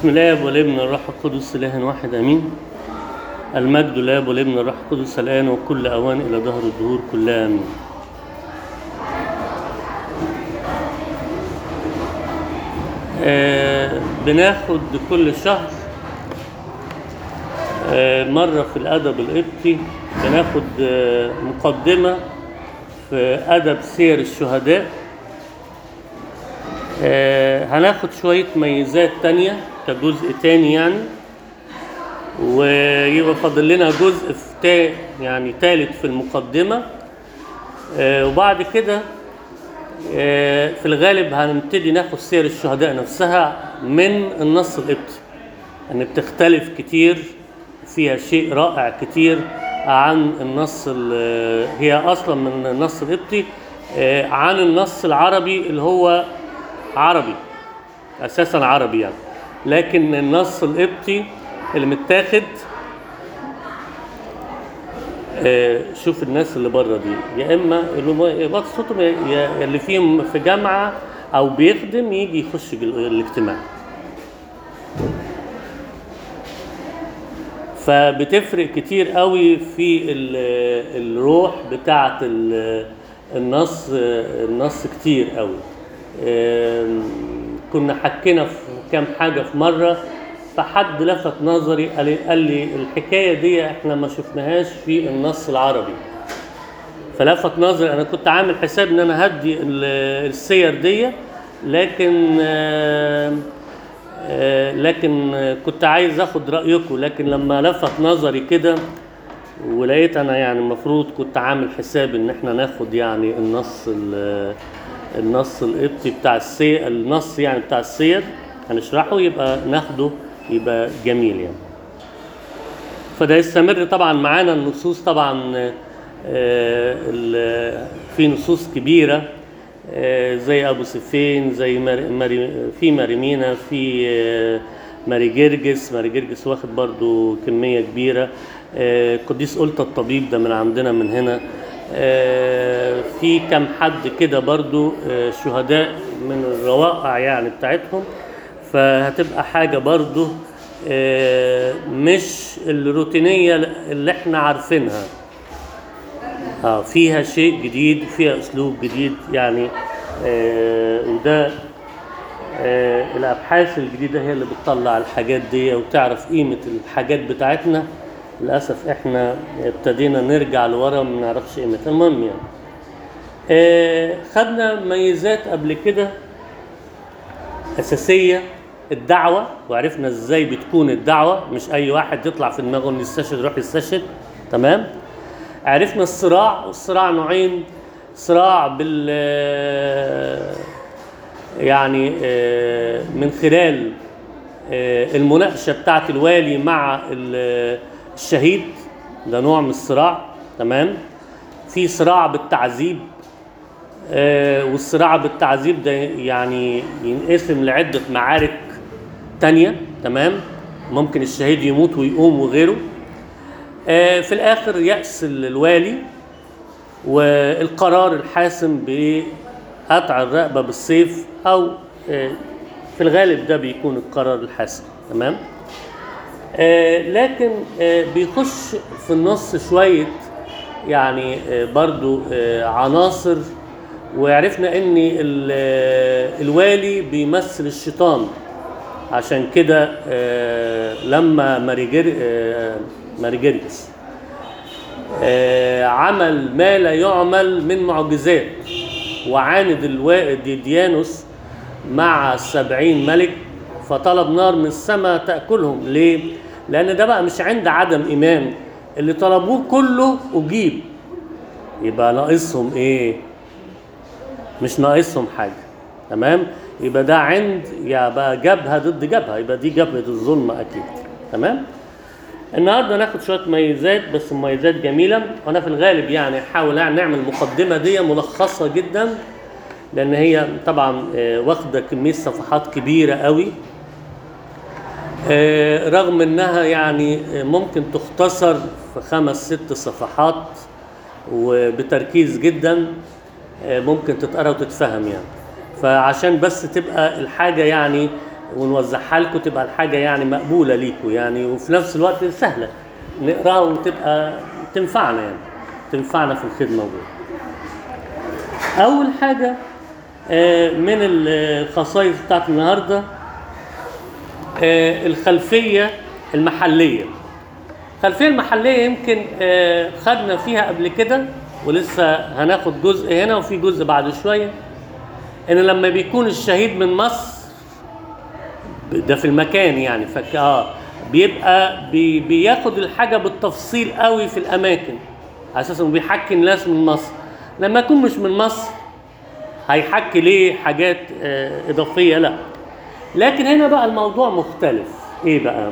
بسم الله والابن الروح القدس اله واحد امين المجد لله والابن الروح القدس الان وكل اوان الى دهر الدهور كلها امين آه بناخد كل شهر آه مرة في الأدب القبطي بناخد آه مقدمة في أدب سير الشهداء آه هناخد شوية ميزات تانية كجزء تاني يعني ويبقى فاضل لنا جزء في تا يعني تالت في المقدمة آه وبعد كده آه في الغالب هنبتدي ناخد سير الشهداء نفسها من النص القبطي ان يعني بتختلف كتير فيها شيء رائع كتير عن النص هي اصلا من النص القبطي آه عن النص العربي اللي هو عربي اساسا عربي يعني لكن النص القبطي اللي متاخد آه شوف الناس اللي بره دي يا اما اللي بط صوتهم يا اللي فيهم في جامعه او بيخدم يجي يخش الاجتماع فبتفرق كتير قوي في الروح بتاعه النص النص كتير قوي كنا حكينا في كام حاجه في مره فحد لفت نظري قال لي, قال لي الحكايه دي احنا ما شفناهاش في النص العربي فلفت نظري انا كنت عامل حساب ان انا هدي السير دي لكن آآ آآ لكن كنت عايز اخد رايكم لكن لما لفت نظري كده ولقيت انا يعني المفروض كنت عامل حساب ان احنا ناخد يعني النص النص القبطي بتاع السير النص يعني بتاع السير هنشرحه يبقى ناخده يبقى جميل يعني فده يستمر طبعا معانا النصوص طبعا في نصوص كبيرة زي أبو سفين زي ماري في ماريمينا في ماري جرجس ماري جرجس واخد برضو كمية كبيرة قديس قلت الطبيب ده من عندنا من هنا في كم حد كده برضو شهداء من الروائع يعني بتاعتهم فهتبقى حاجة برضو مش الروتينية اللي احنا عارفينها اه فيها شيء جديد فيها اسلوب جديد يعني آه وده آه الابحاث الجديده هي اللي بتطلع الحاجات دي وتعرف قيمه الحاجات بتاعتنا للاسف احنا ابتدينا نرجع لورا ما نعرفش قيمتها المهم يعني آه خدنا ميزات قبل كده اساسيه الدعوه وعرفنا ازاي بتكون الدعوه مش اي واحد يطلع في دماغه انه يستشهد يروح يستشهد تمام عرفنا الصراع والصراع نوعين صراع بال يعني من خلال المناقشة بتاعت الوالي مع الشهيد ده نوع من الصراع تمام في صراع بالتعذيب والصراع بالتعذيب ده يعني ينقسم لعدة معارك تانية تمام ممكن الشهيد يموت ويقوم وغيره في الاخر يأس الوالي والقرار الحاسم بقطع الرقبه بالسيف او في الغالب ده بيكون القرار الحاسم تمام لكن بيخش في النص شويه يعني برضو عناصر وعرفنا ان الوالي بيمثل الشيطان عشان كده لما ماريجر مارجريس آه عمل ما لا يعمل من معجزات وعاند الوائد ديانوس مع السبعين ملك فطلب نار من السماء تأكلهم ليه؟ لأن ده بقى مش عند عدم إيمان اللي طلبوه كله أجيب يبقى ناقصهم إيه؟ مش ناقصهم حاجة تمام؟ يبقى ده عند يبقى جبهة ضد جبهة يبقى دي جبهة الظلم أكيد تمام؟ النهارده ناخد شويه مميزات بس مميزات جميله وانا في الغالب يعني احاول نعمل المقدمه دي ملخصه جدا لان هي طبعا واخده كميه صفحات كبيره قوي رغم انها يعني ممكن تختصر في خمس ست صفحات وبتركيز جدا ممكن تتقرا وتتفهم يعني فعشان بس تبقى الحاجه يعني ونوزعها لكم تبقى الحاجه يعني مقبوله ليكم يعني وفي نفس الوقت سهله نقراها وتبقى تنفعنا يعني تنفعنا في الخدمه وكده. اول حاجه آه، من الخصائص بتاعت النهارده آه، الخلفيه المحليه الخلفيه المحليه يمكن آه، خدنا فيها قبل كده ولسه هناخد جزء هنا وفي جزء بعد شويه ان لما بيكون الشهيد من مصر ده في المكان يعني فك اه بيبقى بي بياخد الحاجه بالتفصيل قوي في الاماكن على اساس انه بيحكي الناس من مصر لما يكون مش من مصر هيحكي ليه حاجات آه اضافيه لا لكن هنا بقى الموضوع مختلف ايه بقى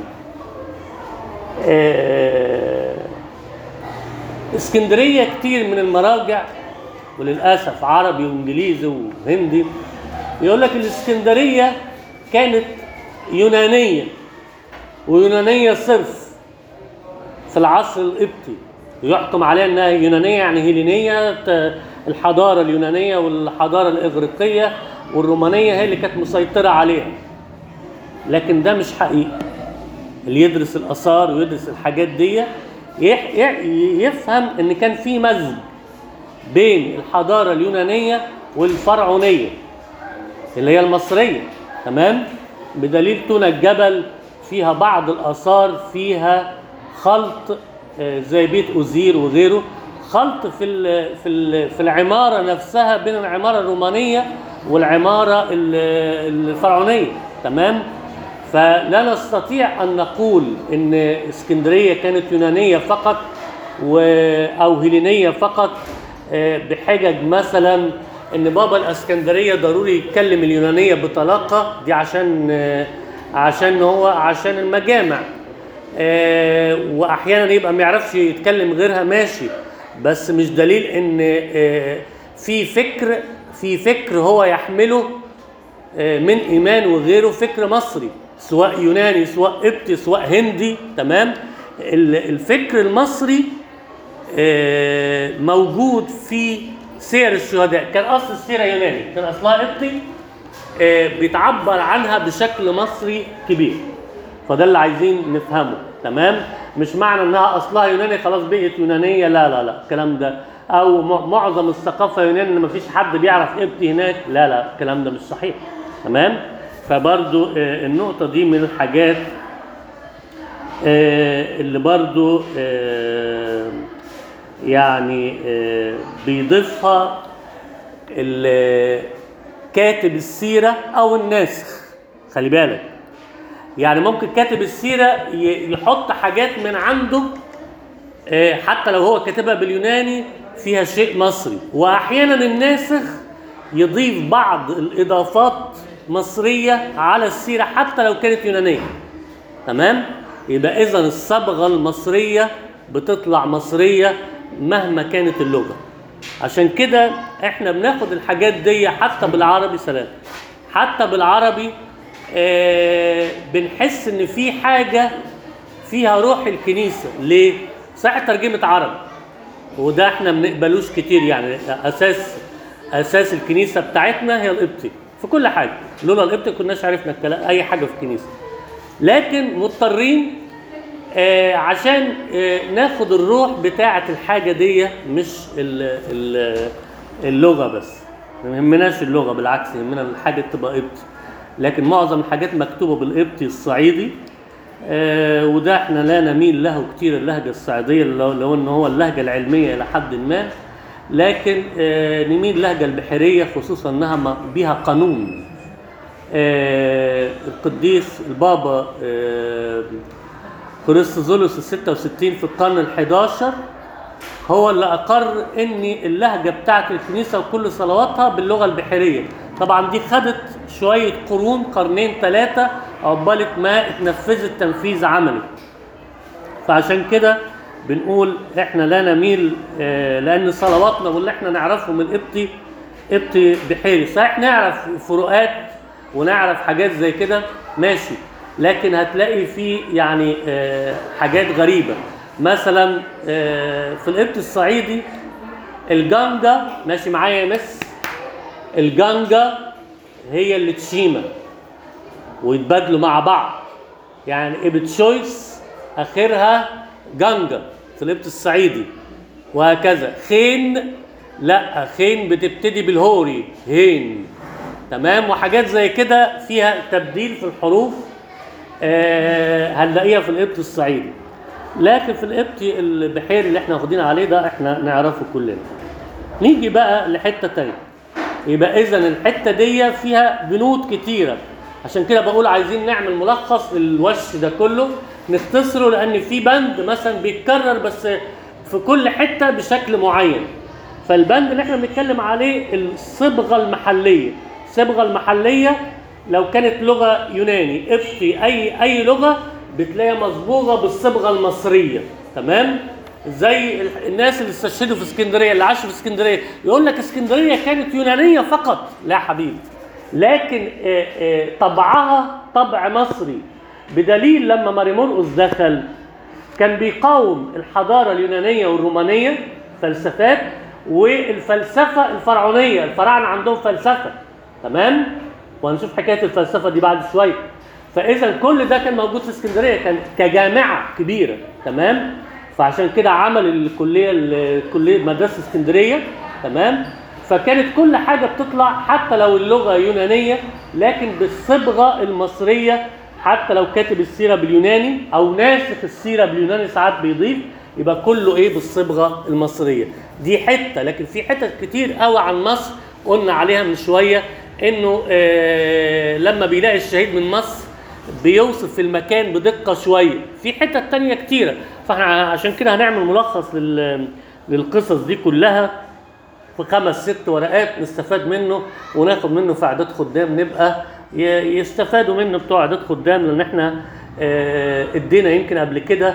آه اسكندريه كتير من المراجع وللاسف عربي وانجليزي وهندي يقول لك الاسكندريه كانت يونانيه ويونانيه صرف في العصر القبطي يحكم عليها انها يونانيه يعني هيلينيه ت- الحضاره اليونانيه والحضاره الاغريقيه والرومانيه هي اللي كانت مسيطره عليها لكن ده مش حقيقي اللي يدرس الاثار ويدرس الحاجات دي يح- يح- يفهم ان كان في مزج بين الحضاره اليونانيه والفرعونيه اللي هي المصريه تمام بدليل تونة الجبل فيها بعض الاثار فيها خلط آه، زي بيت اوزير وغيره خلط في ال في ال في العماره نفسها بين العماره الرومانيه والعماره ال- الفرعونيه تمام فلا نستطيع ان نقول ان اسكندريه كانت يونانيه فقط و او هيلينيه فقط آه، بحجج مثلا ان بابا الاسكندريه ضروري يتكلم اليونانيه بطلاقه دي عشان آه، عشان هو عشان المجامع آه، واحيانا يبقى ما يعرفش يتكلم غيرها ماشي بس مش دليل ان آه، في فكر في فكر هو يحمله آه، من ايمان وغيره فكر مصري سواء يوناني سواء قبطي سواء هندي تمام ال- الفكر المصري آه، موجود في سير الشهداء كان اصل السيره يوناني كان اصلها قبطي آه، بيتعبر عنها بشكل مصري كبير فده اللي عايزين نفهمه تمام مش معنى انها اصلها يوناني خلاص بقت يونانيه لا لا لا الكلام ده او م- معظم الثقافه يوناني ان مفيش حد بيعرف قبطي هناك لا لا الكلام ده مش صحيح تمام فبرضو آه، النقطه دي من الحاجات آه، اللي برضو آه، يعني آه، بيضيفها ال- كاتب السيرة أو الناسخ خلي بالك يعني ممكن كاتب السيرة ي- يحط حاجات من عنده آه، حتى لو هو كاتبها باليوناني فيها شيء مصري وأحيانا الناسخ يضيف بعض الإضافات مصرية على السيرة حتى لو كانت يونانية تمام يبقى اذا الصبغه المصريه بتطلع مصريه مهما كانت اللغه عشان كده احنا بناخد الحاجات دي حتى بالعربي سلام حتى بالعربي آه بنحس ان في حاجه فيها روح الكنيسه ليه صحيح ترجمه عربي وده احنا ما بنقبلوش كتير يعني اساس اساس الكنيسه بتاعتنا هي القبطي في كل حاجه لولا القبطي كناش عرفنا الكلام اي حاجه في الكنيسه لكن مضطرين آه عشان آه ناخد الروح بتاعه الحاجه دي مش ال ال اللغه بس ما يهمناش اللغه بالعكس يهمنا الحاجه تبقى قبطي لكن معظم الحاجات مكتوبه بالقبطي الصعيدي آه وده احنا لا نميل له كتير اللهجه الصعيديه لو, لو ان هو اللهجه العلميه الى حد ما لكن آه نميل اللهجه البحريه خصوصا انها م- بها قانون آه القديس البابا آه كورستوزولوس ال 66 في القرن ال 11 هو اللي اقر ان اللهجه بتاعت الكنيسه وكل صلواتها باللغه البحريه طبعا دي خدت شويه قرون قرنين ثلاثه عقبال ما اتنفذت تنفيذ عملي فعشان كده بنقول احنا لا نميل آه، لان صلواتنا واللي احنا نعرفه من قبطي قبطي بحيري صحيح نعرف فروقات ونعرف حاجات زي كده ماشي لكن هتلاقي في يعني آه، حاجات غريبه مثلا آه، في القبط الصعيدي الجنجة ماشي معايا يا مس الجنجة هي اللي تشيمة ويتبادلوا مع بعض يعني ابتشويس اخرها جنجا في القبط الصعيدي وهكذا خين لا خين بتبتدي بالهوري هين تمام وحاجات زي كده فيها تبديل في الحروف آه هنلاقيها في القبط الصعيدي لكن في القبط البحيري اللي احنا واخدين عليه ده احنا نعرفه كلنا نيجي بقى لحته تانية يبقى اذا الحته دي فيها بنود كتيره عشان كده بقول عايزين نعمل ملخص للوش ده كله نختصره لان في بند مثلا بيتكرر بس في كل حته بشكل معين فالبند اللي احنا بنتكلم عليه الصبغه المحليه الصبغه المحليه لو كانت لغه يوناني قبطي اي اي لغه بتلاقيها مصبوغه بالصبغه المصريه تمام زي ال- الناس اللي استشهدوا في اسكندريه اللي عاشوا في اسكندريه يقول لك اسكندريه كانت يونانيه فقط لا يا حبيبي لكن آه، آه، طبعها طبع مصري بدليل لما ماريمورقس دخل كان بيقاوم الحضاره اليونانيه والرومانيه فلسفات والفلسفه الفرعونيه الفراعنه عندهم فلسفه تمام وهنشوف حكايه الفلسفه دي بعد شويه فاذا كل ده كان موجود في اسكندريه كان كجامعه كبيره تمام فعشان كده عمل الكليه الكليه مدرسه اسكندريه تمام فكانت كل حاجه بتطلع حتى لو اللغه يونانيه لكن بالصبغه المصريه حتى لو كاتب السيره باليوناني او ناسخ السيره باليوناني ساعات بيضيف يبقى كله ايه بالصبغه المصريه دي حته لكن في حتت كتير قوي عن مصر قلنا عليها من شويه انه آه لما بيلاقي الشهيد من مصر بيوصف في المكان بدقة شوية في حتت تانية كتيرة فاحنا عشان كده هنعمل ملخص لل... للقصص دي كلها في خمس ست ورقات نستفاد منه وناخد منه في اعداد خدام نبقى ي- يستفادوا منه بتوع اعداد خدام لان احنا آه، ادينا يمكن قبل كده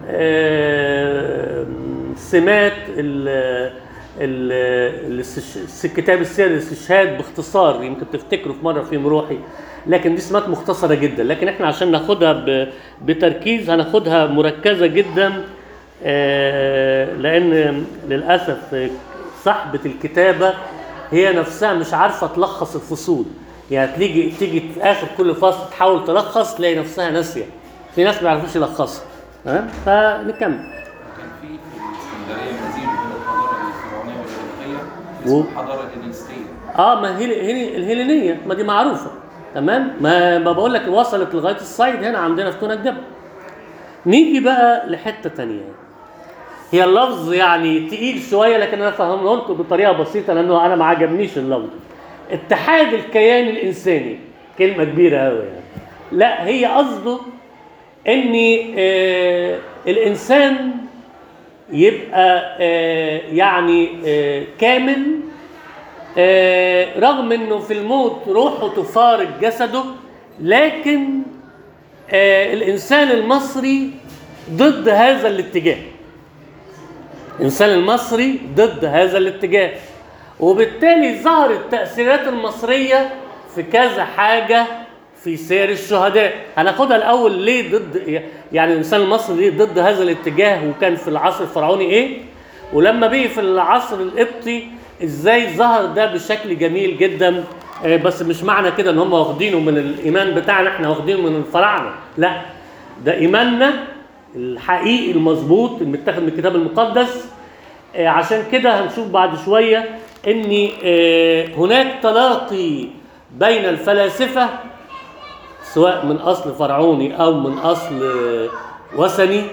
آه، سمات ال ال- الاستش- الكتاب السير الاستشهاد باختصار يمكن تفتكروا في مره في مروحي لكن دي سمات مختصره جدا لكن احنا عشان ناخدها ب- بتركيز هناخدها مركزه جدا آه، لان للاسف آه، صاحبه الكتابه هي نفسها مش عارفه تلخص الفصول يعني تيجي تيجي في اخر كل فصل تحاول تلخص تلاقي نفسها ناسيه في ناس ما يعرفوش يلخصها تمام فنكمل كان في في الاسكندريه مزيج بين الحضاره الفرعونيه والاغريقيه و- اسمه الحضاره الهيلينستيه اه ما هي هي الهيلينيه ما دي معروفه تمام ما ما بقول لك وصلت لغايه الصعيد هنا عندنا في تونة الجبل نيجي بقى لحته تانية هي اللفظ يعني تقيل شويه لكن انا فهمه لكم بطريقه بسيطه لانه انا ما عجبنيش اللفظ اتحاد الكيان الانساني كلمه كبيره قوي يعني لا هي قصده ان آه الانسان يبقى آه يعني آه كامل آه، رغم انه في الموت روحه تفارق جسده لكن آه، الانسان المصري ضد هذا الاتجاه الانسان المصري ضد هذا الاتجاه وبالتالي ظهرت التاثيرات المصريه في كذا حاجه في سير الشهداء هناخدها الاول ليه ضد يعني الانسان المصري ليه ضد هذا الاتجاه وكان في العصر الفرعوني ايه ولما بقي في العصر القبطي ازاي ظهر ده بشكل جميل جدا آه، بس مش معنى كده ان هم واخدينه من الايمان بتاعنا احنا واخدينه من الفراعنه لا ده ايماننا الحقيقي المظبوط المتاخد من الكتاب المقدس آه، عشان كده هنشوف بعد شويه ان آه، هناك تلاقي بين الفلاسفه سواء من اصل فرعوني او من اصل آه، وثني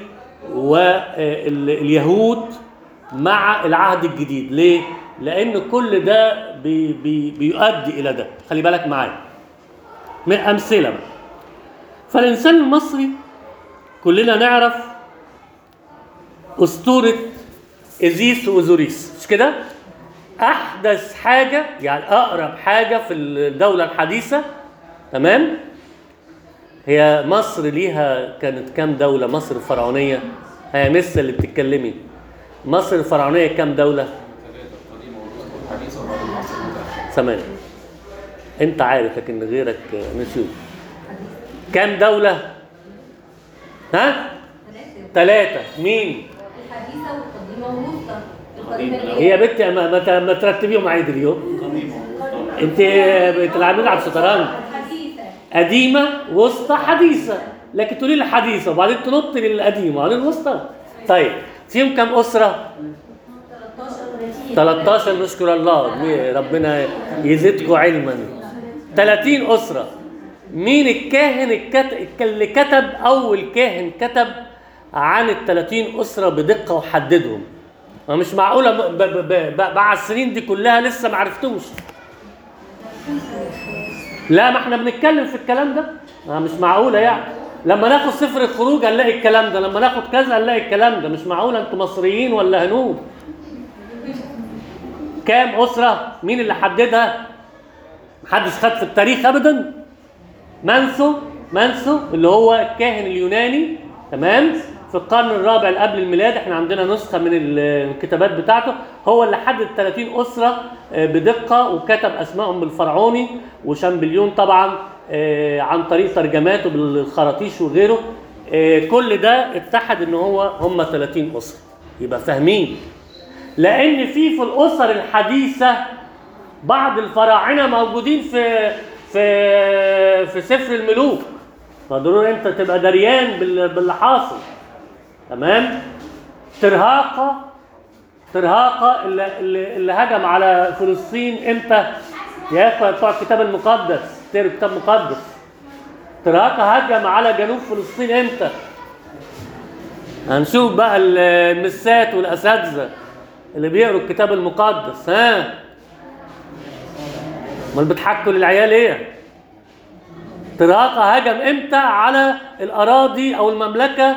واليهود مع العهد الجديد ليه لان كل ده بي بي بيؤدي الى ده خلي بالك معايا من امثله بقى فالانسان المصري كلنا نعرف اسطوره ازيس واوزوريس مش كده احدث حاجه يعني اقرب حاجه في الدوله الحديثه تمام هي مصر ليها كانت كام دولة مصر الفرعونية هي لسه اللي بتتكلمي مصر الفرعونية كام دولة ثلاثه القديمه والوسطى والحديثه وبعد العصر المتاخر ثمانية انت عارف لكن غيرك نشوف كام دولة ها ثلاثة ثلاثة مين الحديثة والقديمة والوسطى القديمة القديمة. اللي هي بنت ما, ما, ما ترتبيهم عيد اليوم قديمه انت بتلعبين على الشطرنج الحديثة قديمه وسطى حديثه لكن تقولي لي حديثه وبعدين تنط للقديمه وبعدين الوسطى طيب فيهم كم اسره 13 نشكر الله ربنا يزيدكم علما 30 اسره مين الكاهن الكت... اللي كتب اول كاهن كتب عن ال 30 اسره بدقه وحددهم ما مش معقوله ب... ب... ب... ب... بعد السنين دي كلها لسه ما عرفتوش لا ما احنا بنتكلم في الكلام ده ما مش معقوله يعني لما ناخد سفر الخروج هنلاقي الكلام ده لما ناخد كذا هنلاقي الكلام ده مش معقوله انتوا مصريين ولا هنود كام اسره مين اللي حددها محدش خد في التاريخ ابدا منسو منسو اللي هو الكاهن اليوناني تمام في القرن الرابع اللي قبل الميلاد احنا عندنا نسخه من الكتابات بتاعته هو اللي حدد 30 اسره آه، بدقه وكتب اسمائهم بالفرعوني وشامبليون طبعا آه، عن طريق ترجماته بالخراطيش وغيره آه، كل ده اتحد ان هو هم 30 اسره يبقى فاهمين لان في في الاسر الحديثه بعض الفراعنه موجودين في في في سفر الملوك فضروري انت تبقى دريان بال- باللي حاصل تمام ترهاقه ترهاقه اللي, اللي, اللي هجم على فلسطين امتى يا اخوه بتوع الكتاب المقدس تقروا كتاب مقدس ترهاقه هجم على جنوب فلسطين امتى هنشوف بقى ال- المسات والاساتذه اللي بيقروا الكتاب المقدس ها امال بتحكوا للعيال ايه تراقة هجم امتى على الاراضي او المملكه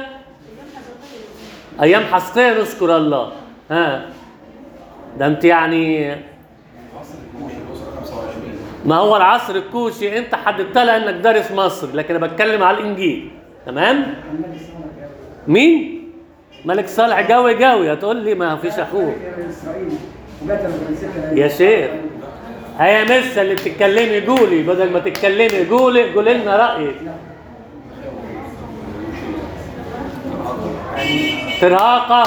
ايام حسقية نشكر الله ها ده انت يعني عصر الكوشي الاسره 25 ما هو العصر الكوشي انت حددت لها انك دارس مصر لكن انا بتكلم على الانجيل تمام مين ملك صالح جاوي جاوي هتقول لي ما فيش اخوه اسرائيل وقتلوا فرنسيكا يا شيخ هيا مسا اللي بتتكلمي قولي بدل ما تتكلمي قولي قولي لنا رايك ترهاقه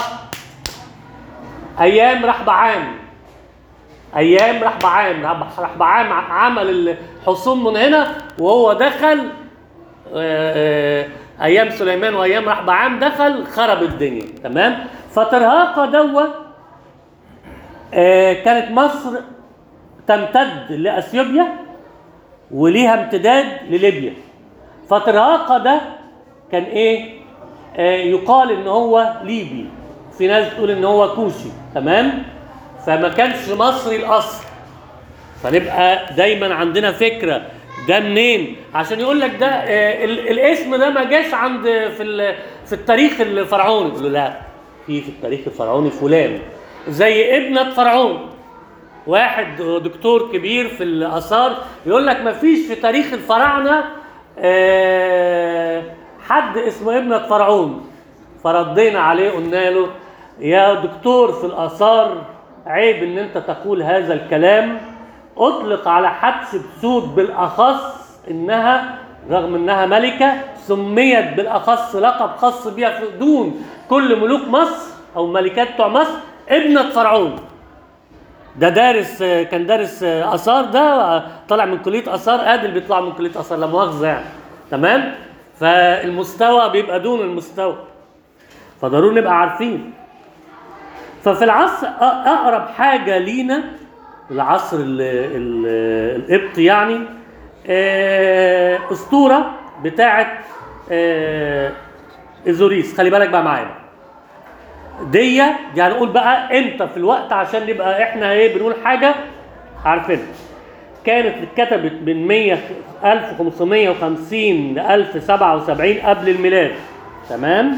ايام رحبعام ايام رحبعام رحب- رحبعام عمل الحصون من هنا وهو دخل آه، آه، ايام سليمان وايام رحبعام دخل خرب الدنيا تمام فترهاقه دوت آه، كانت مصر تمتد لاثيوبيا وليها امتداد لليبيا فترهاقه ده كان ايه آه، يقال ان هو ليبي في ناس تقول ان هو كوشي تمام فما كانش مصري الاصل فنبقى دايما عندنا فكره ده منين عشان يقول لك ده آه، ال- الاسم ده ما جاش عند في ال- في التاريخ الفرعوني يقول له لا في في التاريخ الفرعوني فلان زي ابنة فرعون واحد دكتور كبير في الاثار يقول لك ما فيش في تاريخ الفراعنه آه، حد اسمه ابنة فرعون فردينا عليه قلنا له يا دكتور في الاثار عيب ان انت تقول هذا الكلام اطلق على حتشبسوت بالاخص انها رغم انها ملكه سميت بالاخص لقب خاص بها في دون كل ملوك مصر او ملكات بتوع مصر ابنة فرعون ده دارس كان دارس اثار ده طالع من كليه اثار ادي اللي بيطلع من كليه اثار لا مؤاخذه يعني تمام فالمستوى بيبقى دون المستوى فضروري نبقى عارفين ففي العصر أ- اقرب حاجه لينا العصر ال- ال- القبطي يعني آه، اسطوره بتاعه آه، ازوريس خلي بالك بقى معايا دي دي هنقول بقى امتى في الوقت عشان نبقى احنا ايه بنقول حاجه عارفينها كانت اتكتبت من 100 1550 ل 1077 قبل الميلاد تمام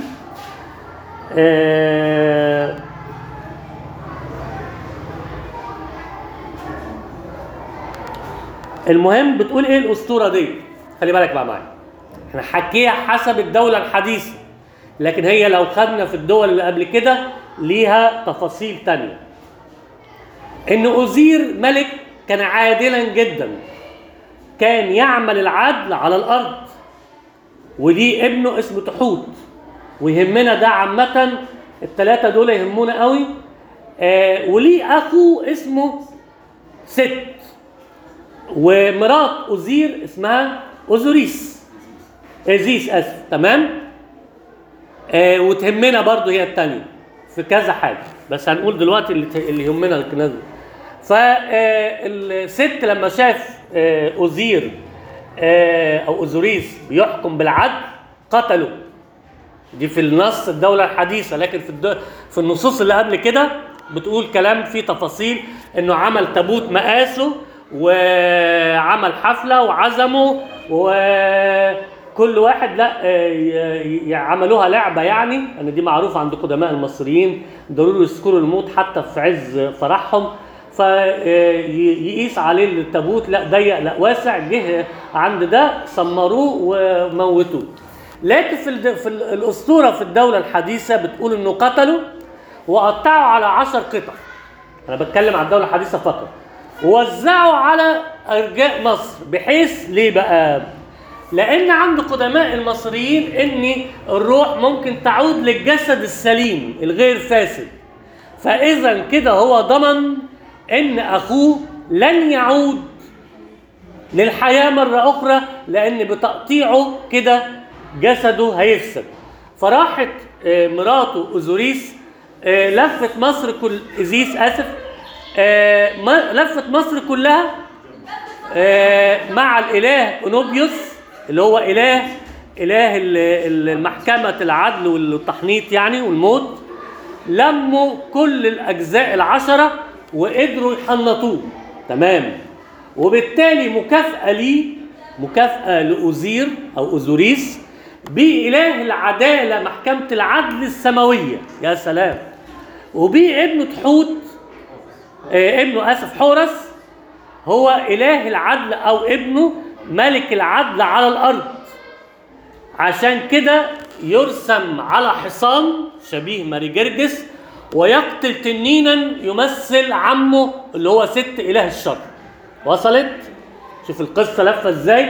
آه المهم بتقول ايه الاسطوره دي خلي بالك بقى معايا احنا حكيها حسب الدوله الحديثه لكن هي لو خدنا في الدول اللي قبل كده ليها تفاصيل تانية ان اوزير ملك كان عادلا جدا كان يعمل العدل على الارض وليه ابنه اسمه تحوت ويهمنا ده عامة الثلاثة دول يهمونا قوي آه وليه اخو اسمه ست ومرات اوزير اسمها اوزوريس ازيس اسف تمام آه وتهمنا برضو هي الثانيه في كذا حاجه بس هنقول دلوقتي اللي, ت- اللي يهمنا الكنز فالست لما شاف آه اوزير آه او اوزوريس بيحكم بالعدل قتله دي في النص الدولة الحديثة لكن في الدو... في النصوص اللي قبل كده بتقول كلام فيه تفاصيل انه عمل تابوت مقاسه وعمل حفلة وعزمه وكل واحد لا آه، ي- ي- عملوها لعبة يعني ان دي معروفة عند قدماء المصريين ضروري يذكروا الموت حتى في عز فرحهم فيقيس عليه التابوت لا ضيق لا واسع جه عند ده سمروه وموتوه لكن في الد- في ال- الاسطوره في الدوله الحديثه بتقول انه قتلوا وقطعوا على عشر قطع انا بتكلم على الدوله الحديثه فقط ووزعوا على ارجاء مصر بحيث ليه بقى لان عند قدماء المصريين ان الروح ممكن تعود للجسد السليم الغير فاسد فاذا كده هو ضمن ان اخوه لن يعود للحياة مرة أخرى لأن بتقطيعه كده جسده هيفسد فراحت آه، مراته أوزوريس آه، لفت مصر كل إزيس آسف آه، ما- لفت مصر كلها آه، مع الإله أونوبيوس اللي هو إله إله ال- ال- المحكمة العدل والتحنيط يعني والموت لموا كل الأجزاء العشرة وقدروا يحنطوه تمام وبالتالي مكافأة ليه مكافأة لأوزير أو أوزوريس بإله العدالة محكمة العدل السماوية يا سلام وبيه ابنه تحوت آه ابنه آسف حورس هو إله العدل أو ابنه ملك العدل على الأرض عشان كده يرسم على حصان شبيه ماري جرجس ويقتل تنينا يمثل عمه اللي هو ست اله الشر وصلت شوف القصه لفه ازاي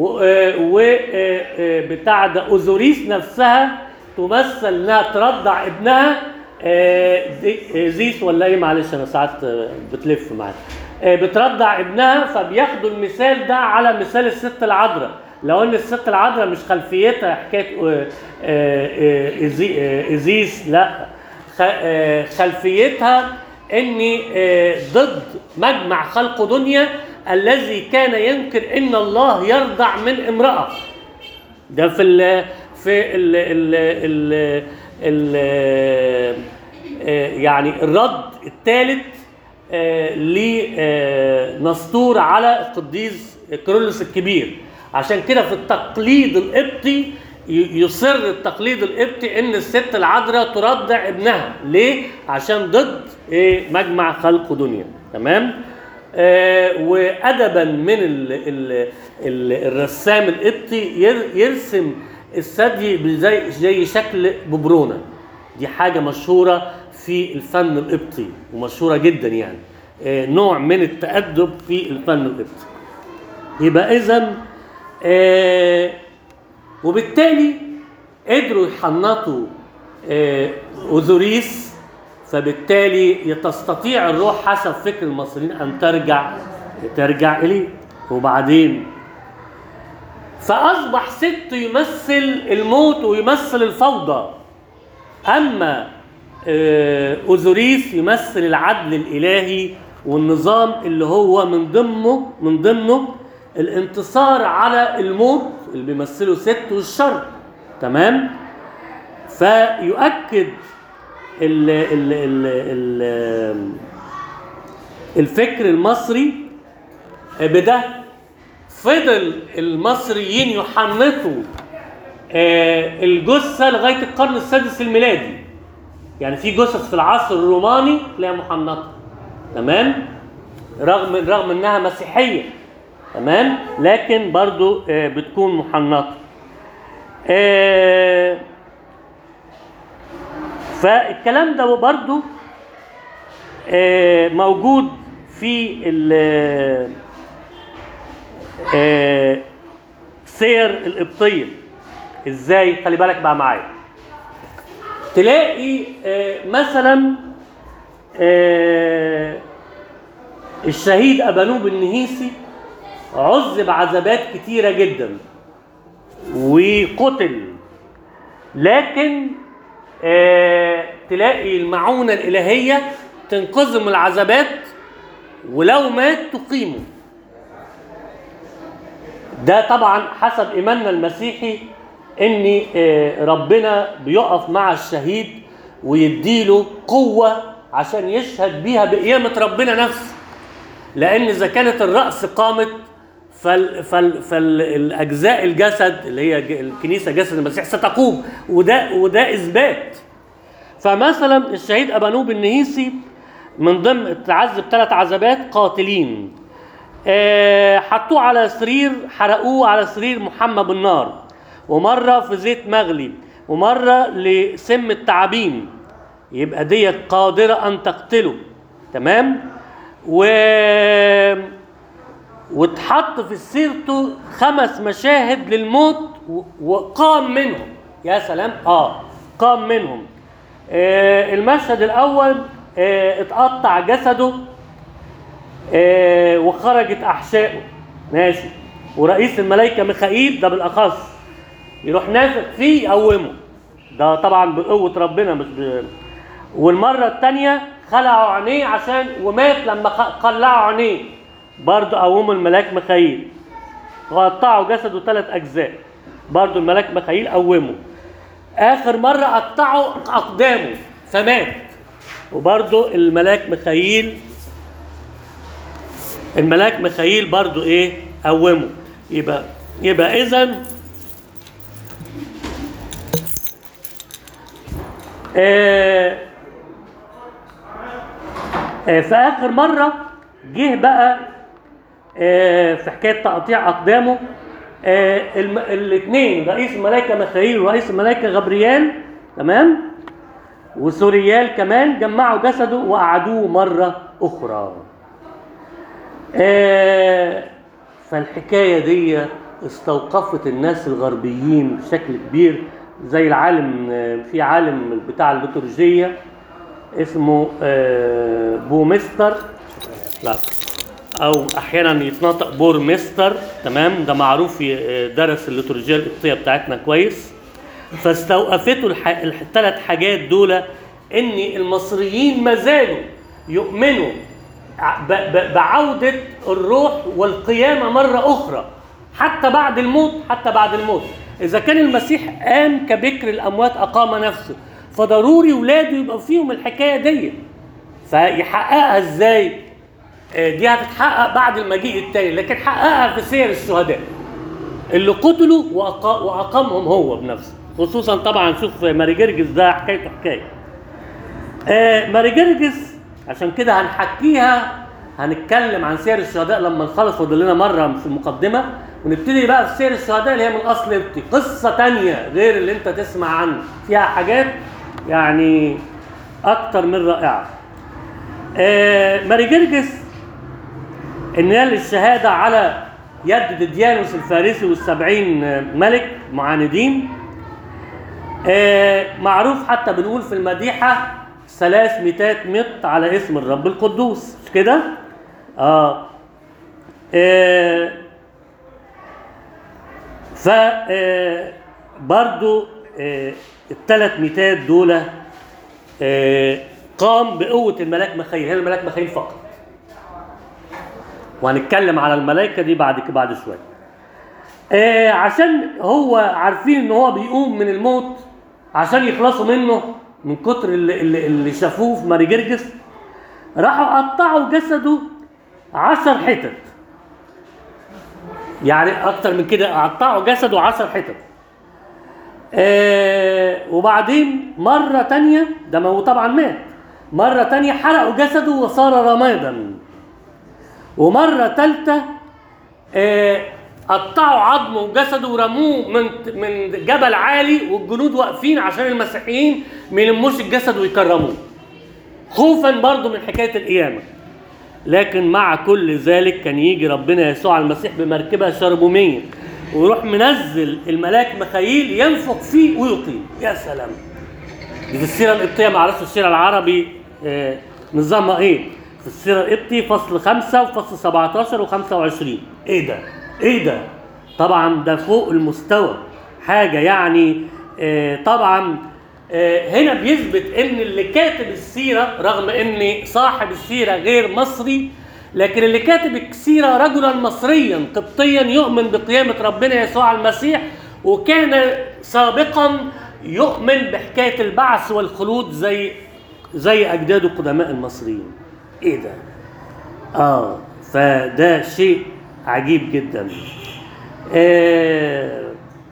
وبتاع ده اوزوريس نفسها تمثل انها ترضع ابنها آه، زي- آه، زيس ولا ايه معلش انا ساعات آه، بتلف معايا آه، بترضع ابنها فبياخدوا المثال ده على مثال الست العذراء لو ان الست العذراء مش خلفيتها حكايه آه، آه، آه، إزي- آه، ازيس لا خ- آه، خلفيتها ان آه، ضد مجمع خلق دنيا الذي كان ينكر ان الله يرضع من امراه ده في ال في ال ال ال ال يعني الرد الثالث لنسطور على القديس كيرلس الكبير عشان كده في التقليد القبطي ي- يصر التقليد القبطي ان الست العذراء ترضع ابنها ليه عشان ضد إيه؟ مجمع خلق دنيا تمام آه، وادبا من ال ال ال الرسام القبطي ير- يرسم الثدي زي زي شكل ببرونه دي حاجه مشهوره في الفن القبطي ومشهوره جدا يعني آه، نوع من التادب في الفن القبطي يبقى اذا آه وبالتالي قدروا يحنطوا آه اوزوريس فبالتالي تستطيع الروح حسب فكر المصريين ان ترجع ترجع اليه وبعدين فاصبح ست يمثل الموت ويمثل الفوضى اما آه، اوزوريس يمثل العدل الالهي والنظام اللي هو من ضمنه من ضمنه الانتصار على الموت اللي بيمثله ست والشر تمام فيؤكد ال ال ال ال الفكر المصري بده فضل المصريين يحنطوا آه، الجثه لغايه القرن السادس الميلادي يعني في جثث في العصر الروماني تلاقيها محنطه تمام رغم رغم انها مسيحيه تمام لكن برضو آه، بتكون محنطه آه، فالكلام ده برضو آه، موجود في ال- آه، سير القبطيه ازاي خلي بالك بقى معايا تلاقي آه، مثلا آه، الشهيد ابانوب النهيسي عذب عذابات كتيرة جدا وقتل لكن آه تلاقي المعونة الإلهية تنقذه من العذابات ولو مات تقيمه ده طبعا حسب ايماننا المسيحي ان آه، ربنا بيقف مع الشهيد ويديله قوه عشان يشهد بيها بقيامه ربنا نفسه لان اذا كانت الراس قامت فال فال فالاجزاء الجسد اللي هي ج- الكنيسه جسد المسيح ستقوم وده وده اثبات فمثلا الشهيد ابانوب النهيسي من ضمن التعذب ثلاث عذابات قاتلين آه، حطوه على سرير حرقوه على سرير محمى بالنار ومره في زيت مغلي ومره لسم التعابين يبقى ديت قادره ان تقتله تمام و واتحط في سيرته خمس مشاهد للموت و- وقام منهم يا سلام اه قام منهم آه المشهد الاول آه اتقطع جسده آه وخرجت احشائه ماشي ورئيس الملائكه ميخائيل ده بالاخص يروح نافخ فيه يقومه ده طبعا بقوه ربنا مش ب... والمره الثانيه خلعوا عينيه عشان ومات لما خ- قلعوا عينيه برضه قوموا الملاك ميخائيل وقطعوا جسده ثلاث اجزاء برضه الملاك ميخائيل قومه اخر مره قطعوا اقدامه فمات وبرضه الملاك ميخائيل الملاك ميخائيل برضو ايه قومه يبقى يبقى اذا آه آه في اخر مره جه بقى آه في حكايه تقطيع اقدامه آه الاثنين رئيس الملائكه ميخائيل ورئيس الملائكه غبريال تمام وسوريال كمان جمعوا جسده وقعدوه مره اخرى آه، فالحكايه دي استوقفت الناس الغربيين بشكل كبير زي العالم آه، في عالم بتاع الليتورجيه اسمه آه، بومستر لا او احيانا يتنطق بورمستر تمام ده معروف ي- درس الليتورجيه القبطيه بتاعتنا كويس فاستوقفته الح... الثلاث حاجات دول ان المصريين ما زالوا يؤمنوا ع- ب... ب... بعوده الروح والقيامه مره اخرى حتى بعد الموت حتى بعد الموت اذا كان المسيح قام كبكر الاموات اقام نفسه فضروري ولاده يبقى فيهم الحكايه دي فيحققها ازاي آه، دي هتتحقق بعد المجيء التاني لكن حققها في سير الشهداء اللي قتلوا وأقا- واقامهم هو بنفسه خصوصا طبعا شوف ماري جرجس ده حكايته حكايه آه ماري جرجس عشان كده هنحكيها هنتكلم عن سير الشهداء لما نخلص فاضل لنا مره في المقدمه ونبتدي بقى في سير الشهداء اللي هي من اصل ابتي قصه تانية غير اللي انت تسمع عنه فيها حاجات يعني اكتر من رائعه آه ماري جرجس نال الشهادة على يد ديديانوس الفارسي والسبعين ملك معاندين آه، معروف حتى بنقول في المديحة ثلاث مئات مت على اسم الرب القدوس مش كده؟ اه, آه. ف آه، برضو آه، الثلاث مئات دول آه، قام بقوة الملاك مخيل هي الملاك مخيل فقط وهنتكلم على الملائكه دي بعد كده بعد شويه آه عشان هو عارفين ان هو بيقوم من الموت عشان يخلصوا منه من كتر اللي, اللي, اللي شافوه في ماري جرجس راحوا قطعوا جسده عشر حتت يعني اكتر من كده قطعوا جسده عشر حتت آه وبعدين مرة تانية ده ما هو طبعا مات مرة تانية حرقوا جسده وصار رمادا ومرة تالتة آه، قطعوا عظمه وجسده ورموه من من جبل عالي والجنود واقفين عشان المسيحيين ما يلموش الجسد ويكرموه خوفا برضه من حكايه القيامه لكن مع كل ذلك كان يجي ربنا يسوع المسيح بمركبه شربوميه ويروح منزل الملاك مخايل ينفخ فيه ويقيم يا سلام دي في السيره القبطيه ما اعرفش السيره العربي آه، نظامها ايه في السيرة القبطي فصل خمسة وفصل 17 و25 ايه ده؟ ايه ده؟ طبعا ده فوق المستوى حاجة يعني آه طبعا آه هنا بيثبت ان اللي كاتب السيرة رغم ان صاحب السيرة غير مصري لكن اللي كاتب السيرة رجلا مصريا قبطيا يؤمن بقيامة ربنا يسوع المسيح وكان سابقا يؤمن بحكاية البعث والخلود زي زي أجداده القدماء المصريين إيه ده؟ آه فده شيء عجيب جدا آه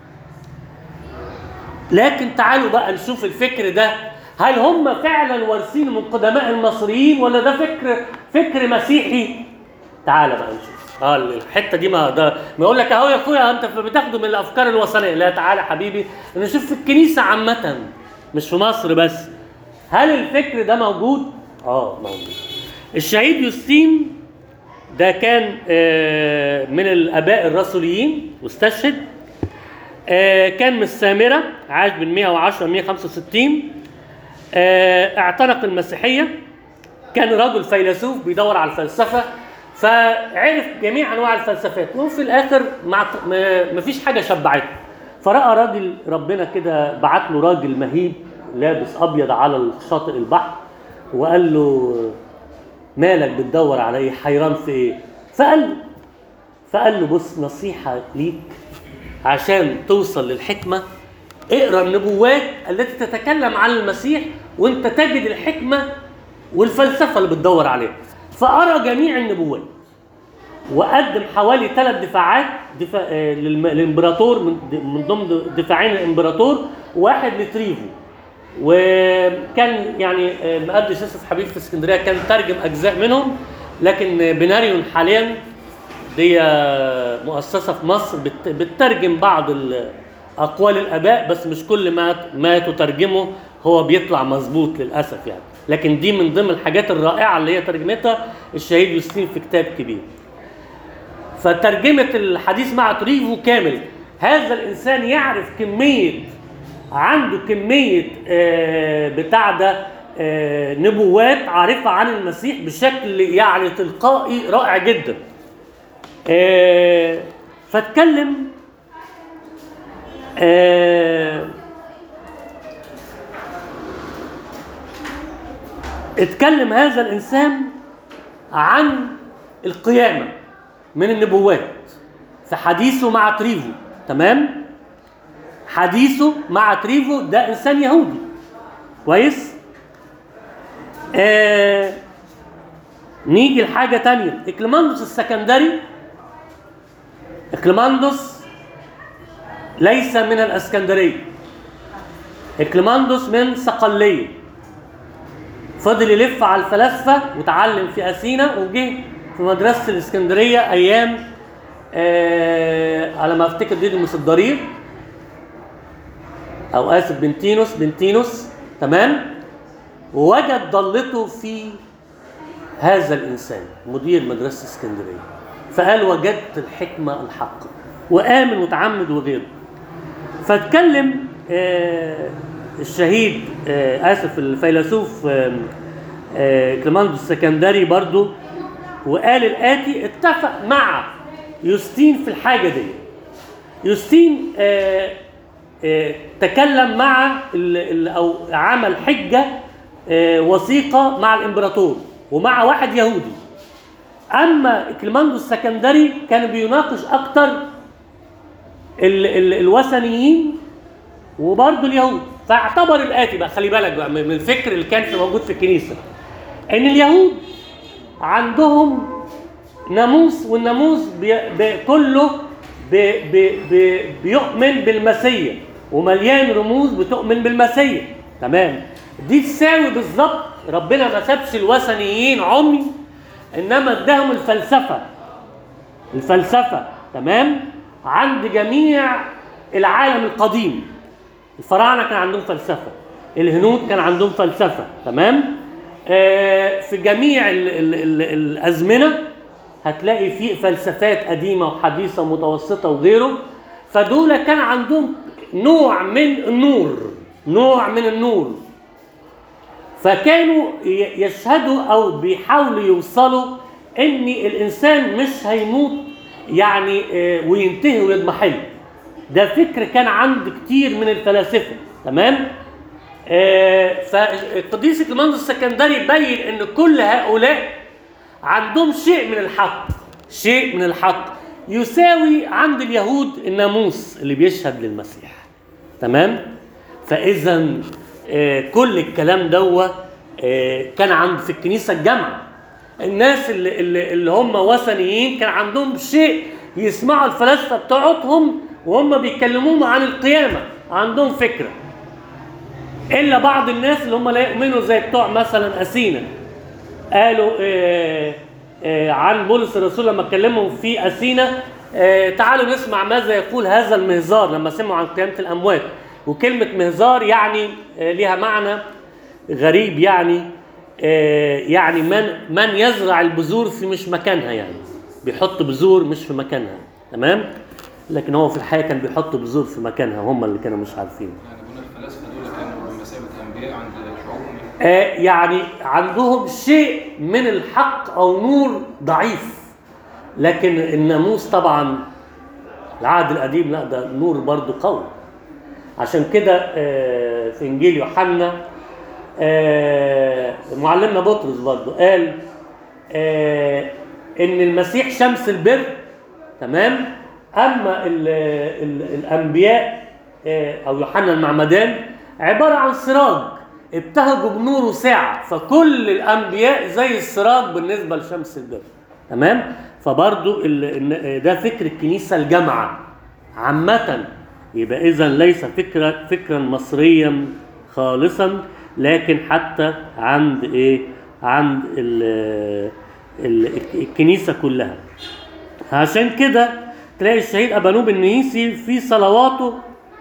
لكن تعالوا بقى نشوف الفكر ده هل هم فعلا وارثين من قدماء المصريين ولا ده فكر فكر مسيحي تعال بقى نشوف اه الحته دي ما ده ما يقول لك اهو يا اخويا انت بتاخده من الافكار الوثنيه لا تعالى حبيبي نشوف في الكنيسه عامه مش في مصر بس هل الفكر ده موجود اه موجود الشهيد يوستين ده كان آه، من الاباء الرسوليين واستشهد آه، كان من السامره عاش من 110 ل 165 آه، اعتنق المسيحيه كان رجل فيلسوف بيدور على الفلسفه فعرف جميع انواع الفلسفات وفي الاخر ما ما- ما فيش حاجه شبعته فراى راجل ربنا كده بعت له راجل مهيب لابس ابيض على شاطئ البحر وقال له مالك بتدور على ايه حيران في ايه فقال له فقال له بص نصيحه ليك عشان توصل للحكمه اقرا النبوات التي تتكلم عن المسيح وانت تجد الحكمه والفلسفه اللي بتدور عليها فقرا جميع النبوات وقدم حوالي ثلاث دفاعات دفاع آه، للم- للامبراطور من من ضمن دفاعين الامبراطور واحد لتريفو وكان يعني آه، المقدس يوسف حبيب في اسكندريه كان ترجم اجزاء منهم لكن آه، بناريون حاليا دي آه، مؤسسه في مصر بت- بتترجم بعض ال- اقوال الاباء بس مش كل ما ما تترجمه هو بيطلع مظبوط للاسف يعني لكن دي من ضمن الحاجات الرائعه اللي هي ترجمتها الشهيد يوستين في كتاب كبير فترجمة الحديث مع تريفو كامل هذا الإنسان يعرف كمية عنده كمية آه، بتاع ده آه، نبوات عارفة عن المسيح بشكل يعني تلقائي رائع جدا آه، فاتكلم آه، اتكلم هذا الإنسان عن القيامة من النبوات في حديثه مع تريفو تمام حديثه مع تريفو ده انسان يهودي كويس آه نيجي لحاجه تانية اكليماندوس السكندري اكليماندوس ليس من الاسكندريه اكليماندوس من صقليه فضل يلف على الفلاسفه وتعلم في اثينا وجه في مدرسه الاسكندريه ايام آه على ما افتكر ديديموس الضرير او اسف بنتينوس بنتينوس تمام ووجد ضلته في هذا الانسان مدير مدرسه اسكندريه فقال وجدت الحكمه الحق وامن وتعمد وغيره فاتكلم آه الشهيد آه اسف الفيلسوف آه آه كليماندوس السكندري برضو وقال الاتي اتفق مع يوستين في الحاجه دي يوستين آه آه تكلم مع ال ال او عمل حجه آه وثيقه مع الامبراطور ومع واحد يهودي اما كليماندوس السكندري كان بيناقش اكتر ال ال الوثنيين وبرضه اليهود فاعتبر الاتي بقى خلي بالك بقى من الفكر اللي كان في موجود في الكنيسه ان اليهود عندهم ناموس والناموس بي بي كله بي بي بي بيؤمن بالمسيح ومليان رموز بتؤمن بالمسيح تمام دي تساوي بالظبط ربنا ما سابش الوثنيين عمي انما اداهم الفلسفه الفلسفه تمام عند جميع العالم القديم الفراعنه كان عندهم فلسفه الهنود كان عندهم فلسفه تمام آه في جميع ال ال ال الازمنه هتلاقي في فلسفات قديمه وحديثه ومتوسطه وغيره فدول كان عندهم نوع من النور نوع من النور فكانوا ي- يشهدوا او بيحاولوا يوصلوا ان الانسان مش هيموت يعني آه، وينتهي ويضمحل ده فكر كان عند كتير من الفلاسفه تمام آه، فالقديس كليماندس السكندري يبين ان كل هؤلاء عندهم شيء من الحق شيء من الحق يساوي عند اليهود الناموس اللي بيشهد للمسيح تمام فاذا آه، كل الكلام دوا آه، كان عند في الكنيسه الجامعه الناس اللي, اللي, اللي هم وثنيين كان عندهم شيء يسمعوا الفلاسفه بتوعتهم وهم بيتكلموهم عن القيامه عندهم فكره الا بعض الناس اللي هم لا يؤمنوا زي بتوع مثلا اثينا قالوا آه آه عن بولس الرسول لما اتكلموا في اثينا آه تعالوا نسمع ماذا يقول هذا المهزار لما سمعوا عن قيامه الاموات وكلمه مهزار يعني آه ليها معنى غريب يعني آه يعني من من يزرع البذور في مش مكانها يعني بيحط بذور مش في مكانها تمام لكن هو في الحقيقه كان بيحط بذور في مكانها هم اللي كانوا مش عارفين يعني قلنا الفلاسفه دول كانوا بمثابه انبياء عند شعوبهم آه، يعني عندهم شيء من الحق او نور ضعيف لكن الناموس طبعا العهد القديم لا ده نور برضو قوي عشان كده آه، في انجيل يوحنا آه، معلمنا بطرس برضو قال آه، ان المسيح شمس البر تمام اما ال ال الانبياء آه، او يوحنا المعمدان عباره عن سراج ابتهجوا بنوره ساعه فكل الانبياء زي السراج بالنسبه لشمس البر تمام فبرضو ال- ال- ده فكر الكنيسه الجامعه عامه يبقى اذا ليس فكرا فكرا مصريا خالصا لكن حتى عند ايه عند ال ال الكنيسه كلها عشان كده تلاقي الشهيد ابانوب النيسي في صلواته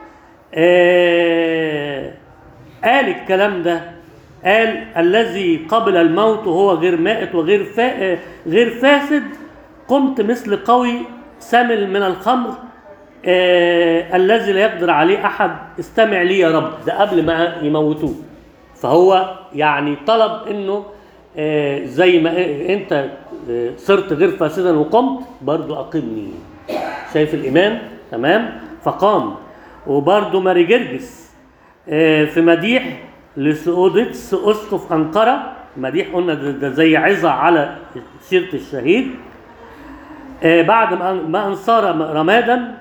آه قال الكلام ده قال الذي قبل الموت وهو غير مائت وغير فا غير فاسد قمت مثل قوي سمل من الخمر آه الذي لا يقدر عليه احد استمع لي يا رب ده قبل ما يموتوه فهو يعني طلب انه آه زي ما انت آه صرت غير فاسدا وقمت برضو اقمني شايف الايمان تمام فقام وبرضو ماري جرجس آه في مديح لسؤودتس اسقف انقره مديح قلنا ده, ده زي عظه على سيره الشهيد آه بعد ما ما ان صار رمادا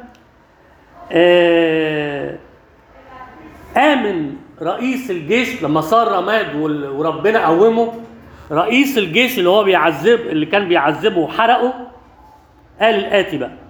آه آمن رئيس الجيش لما صار رماد وال- وربنا قومه رئيس الجيش اللي هو بيعذب اللي كان بيعذبه وحرقه قال الآتي بقى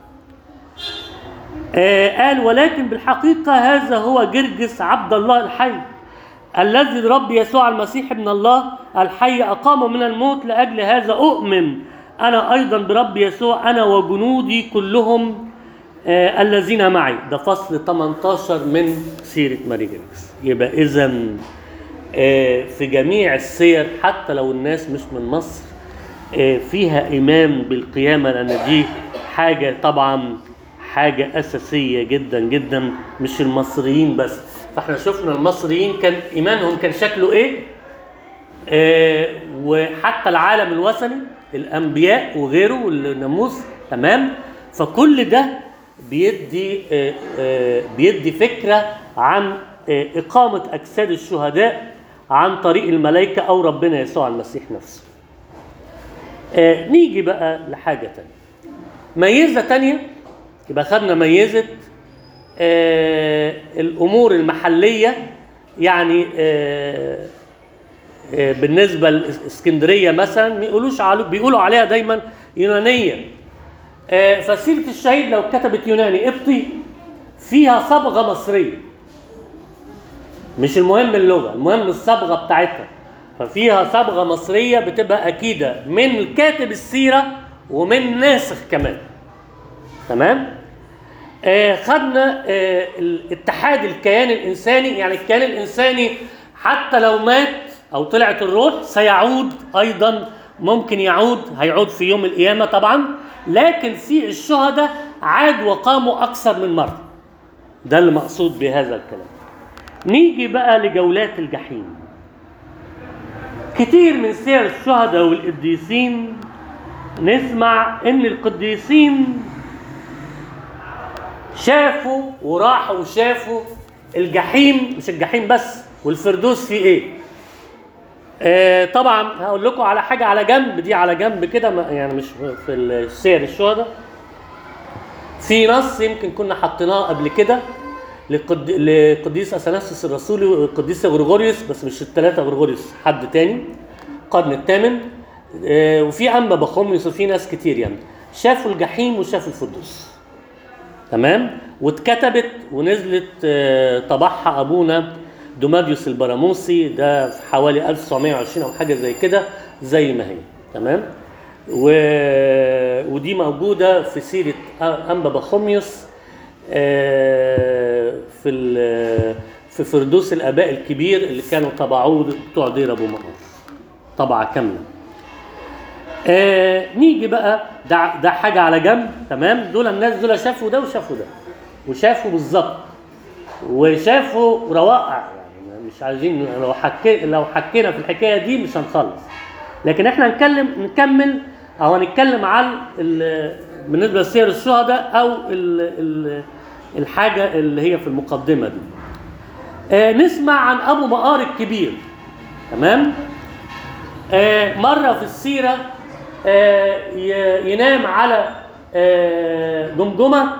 آه قال ولكن بالحقيقة هذا هو جرجس عبد الله الحي الذي الرب يسوع المسيح ابن الله الحي أقام من الموت لأجل هذا أؤمن أنا أيضا برب يسوع أنا وجنودي كلهم آه الذين معي ده فصل 18 من سيرة ماري جرجس يبقى إذا آه في جميع السير حتى لو الناس مش من مصر آه فيها إيمان بالقيامة لأن دي حاجة طبعا حاجة أساسية جدا جدا مش المصريين بس فاحنا شفنا المصريين كان إيمانهم كان شكله إيه آه، وحتى العالم الوثني الانبياء وغيره والناموس تمام فكل ده بيدي آه، آه، بيدي فكره عن آه، اقامه اجساد الشهداء عن طريق الملائكه او ربنا يسوع المسيح نفسه. آه، نيجي بقى لحاجه تانية. ميزه تانية يبقى خدنا ميزه آه، الامور المحليه يعني آه، آه، بالنسبه لاسكندريه مثلا ما يقولوش علو بيقولوا عليها دايما يونانيه آه، فسيره الشهيد لو كتبت يوناني قبطي فيها صبغه مصريه مش المهم اللغه المهم الصبغه بتاعتها ففيها صبغه مصريه بتبقى اكيده من كاتب السيره ومن ناسخ كمان تمام آه خدنا آه الاتحاد الكيان الانساني يعني الكيان الانساني حتى لو مات او طلعت الروح سيعود ايضا ممكن يعود هيعود في يوم القيامه طبعا لكن في الشهداء عاد وقاموا اكثر من مره ده اللي مقصود بهذا الكلام نيجي بقى لجولات الجحيم كتير من سير الشهداء والقديسين نسمع ان القديسين شافوا وراحوا وشافوا الجحيم مش الجحيم بس والفردوس فيه ايه آه طبعا هقول لكم على حاجه على جنب دي على جنب كده ما- يعني مش في السير الشهداء في نص يمكن كنا حطيناه قبل كده لقد... لقديس اثناسيوس الرسولي والقديس غريغوريوس بس مش الثلاثه غريغوريوس حد تاني القرن الثامن آه، وفي انبا بخوميوس وفي ناس كتير يعني شافوا الجحيم وشافوا الفردوس تمام واتكتبت ونزلت آه، طبعها ابونا دوماديوس البراموسي ده في حوالي 1920 او حاجه زي كده زي ما هي تمام و... ودي موجوده في سيره انبا بخوميوس آه، في ال- في فردوس الاباء الكبير اللي كانوا طبعوه بتوع دير ابو مقر طبعه كامله آه نيجي بقى ده ده حاجه على جنب تمام دول الناس دول شافوا ده وشافوا ده وشافوا بالظبط وشافوا روائع يعني مش عايزين لو حكي لو حكينا في الحكايه دي مش هنخلص لكن احنا هنتكلم نكمل او هنتكلم عن ال- بالنسبه لسير الشهداء او ال ال الحاجه اللي هي في المقدمه دي آه نسمع عن ابو مقار الكبير تمام آه، مرة في السيرة آه، ي- ينام على آه، جمجمة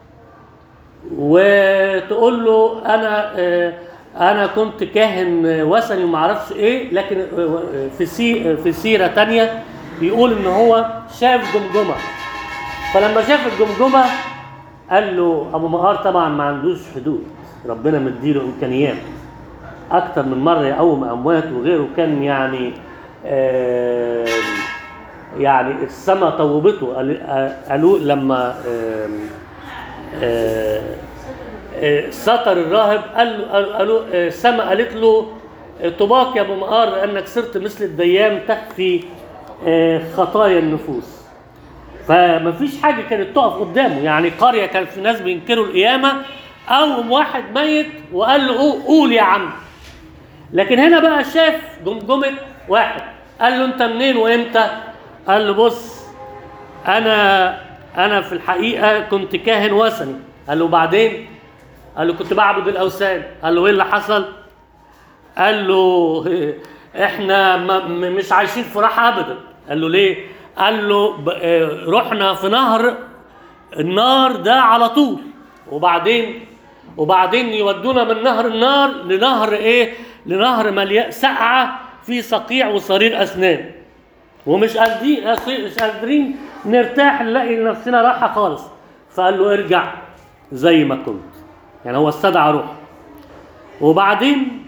وتقول له أنا آه، أنا كنت كاهن وثني وما أعرفش إيه لكن آه، في سي في سيرة تانية يقول إن هو شاف جمجمة فلما شاف الجمجمة قال له أبو مقار طبعا ما عندوش حدود ربنا مديله إمكانيات اكتر من مره يقوم اموات وغيره كان يعني آه يعني السماء طوبته قال- آه، قالوا لما آه آه آه سطر الراهب قال له قال- قالوا آه، السماء قالت له آه، طباق يا ابو مقار لانك صرت مثل الديان تخفي آه، خطايا النفوس فما فيش حاجه كانت تقف قدامه يعني قريه كان في ناس بينكروا القيامه قوم واحد ميت وقال له قول- قول يا عم لكن هنا بقى شاف جمجمه واحد قال له انت منين وامتى قال له بص انا انا في الحقيقه كنت كاهن وثني قال له بعدين قال له كنت بعبد الاوثان قال له ايه اللي حصل قال له احنا ما م- مش عايشين في راحه ابدا قال له ليه قال له ب- آه، رحنا في نهر النار ده على طول وبعدين وبعدين يودونا من نهر النار لنهر ايه لنهر مليان سقعه فيه صقيع وصرير اسنان ومش قادرين مش قادرين نرتاح نلاقي نفسنا راحه خالص فقال له ارجع زي ما كنت يعني هو استدعى روحه وبعدين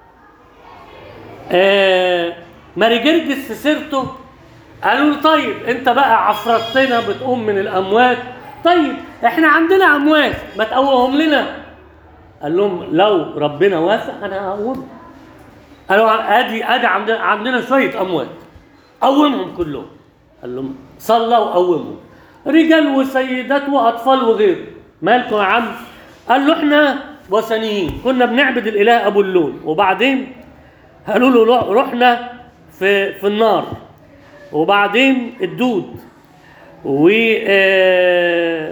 آه ماري جرجس في سيرته قالوا له طيب انت بقى عفرتنا بتقوم من الاموات طيب احنا عندنا اموات ما تقوهم لنا قال لهم لو ربنا وافق انا هقومهم قالوا ادي ادي عندنا عندنا شويه اموات قومهم كلهم قال لهم صلى وقومهم رجال وسيدات واطفال وغيره مالكم يا عم قال له احنا وثنيين كنا بنعبد الاله ابو اللون وبعدين قالوا له رو- رحنا في في النار وبعدين الدود و آه،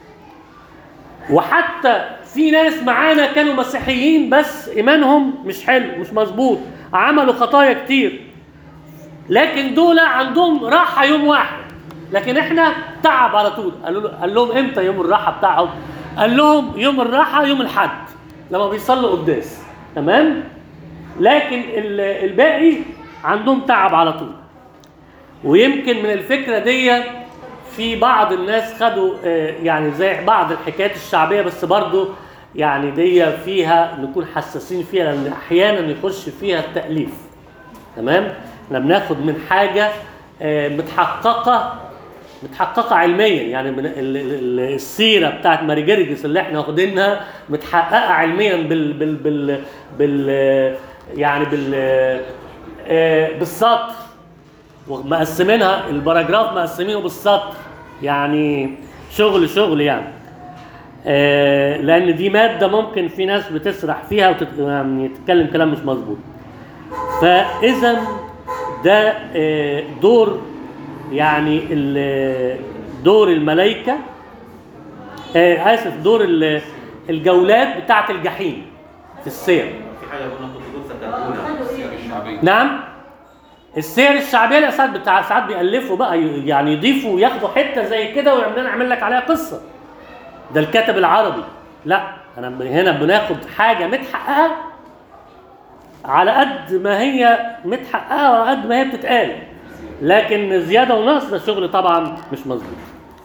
وحتى في ناس معانا كانوا مسيحيين بس ايمانهم مش حلو مش مظبوط عملوا خطايا كتير لكن دول عندهم راحه يوم واحد لكن احنا تعب على طول قالوا له قال لهم امتى يوم الراحه بتاعهم قال لهم يوم الراحه يوم الحد لما بيصلوا قداس تمام لكن ال- الباقي عندهم تعب على طول ويمكن من الفكره دي في بعض الناس خدوا آه، يعني زي بعض الحكايات الشعبيه بس برضو يعني دي فيها نكون حساسين فيها لان احيانا يخش فيها التاليف تمام احنا بناخد من حاجه آه، متحققه متحققه علميا يعني من ال- ال- ال- السيره بتاعت ماري جرجس اللي احنا واخدينها متحققه علميا بال بال بال, بال يعني بال آه، بالسطر ومقسمينها الباراجراف مقسمينه بالسطر يعني شغل شغل يعني آه، لان دي ماده ممكن في ناس بتسرح فيها وتتكلم يعني تتكلم كلام مش مظبوط فاذا ده آه، دور يعني ال- دور الملائكة آه، آسف دور ال- الجولات بتاعة الجحيم في السير في حاجه كنا كنت لسه كاتبونها السير الشعبية نعم السير الشعبيه لا ساعات بتاع ساعات بيألفوا بقى ي- يعني يضيفوا وياخدوا حته زي كده ويعمل نعمل لك عليها قصه ده الكاتب العربي لا انا ب- هنا بناخد حاجه متحققه على قد ما هي متحققه وعلى قد ما هي بتتقال لكن زياده ونقص ده شغل طبعا مش مظبوط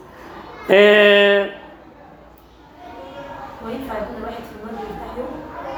آه وينفع يكون الواحد في النار يرتاح يوم؟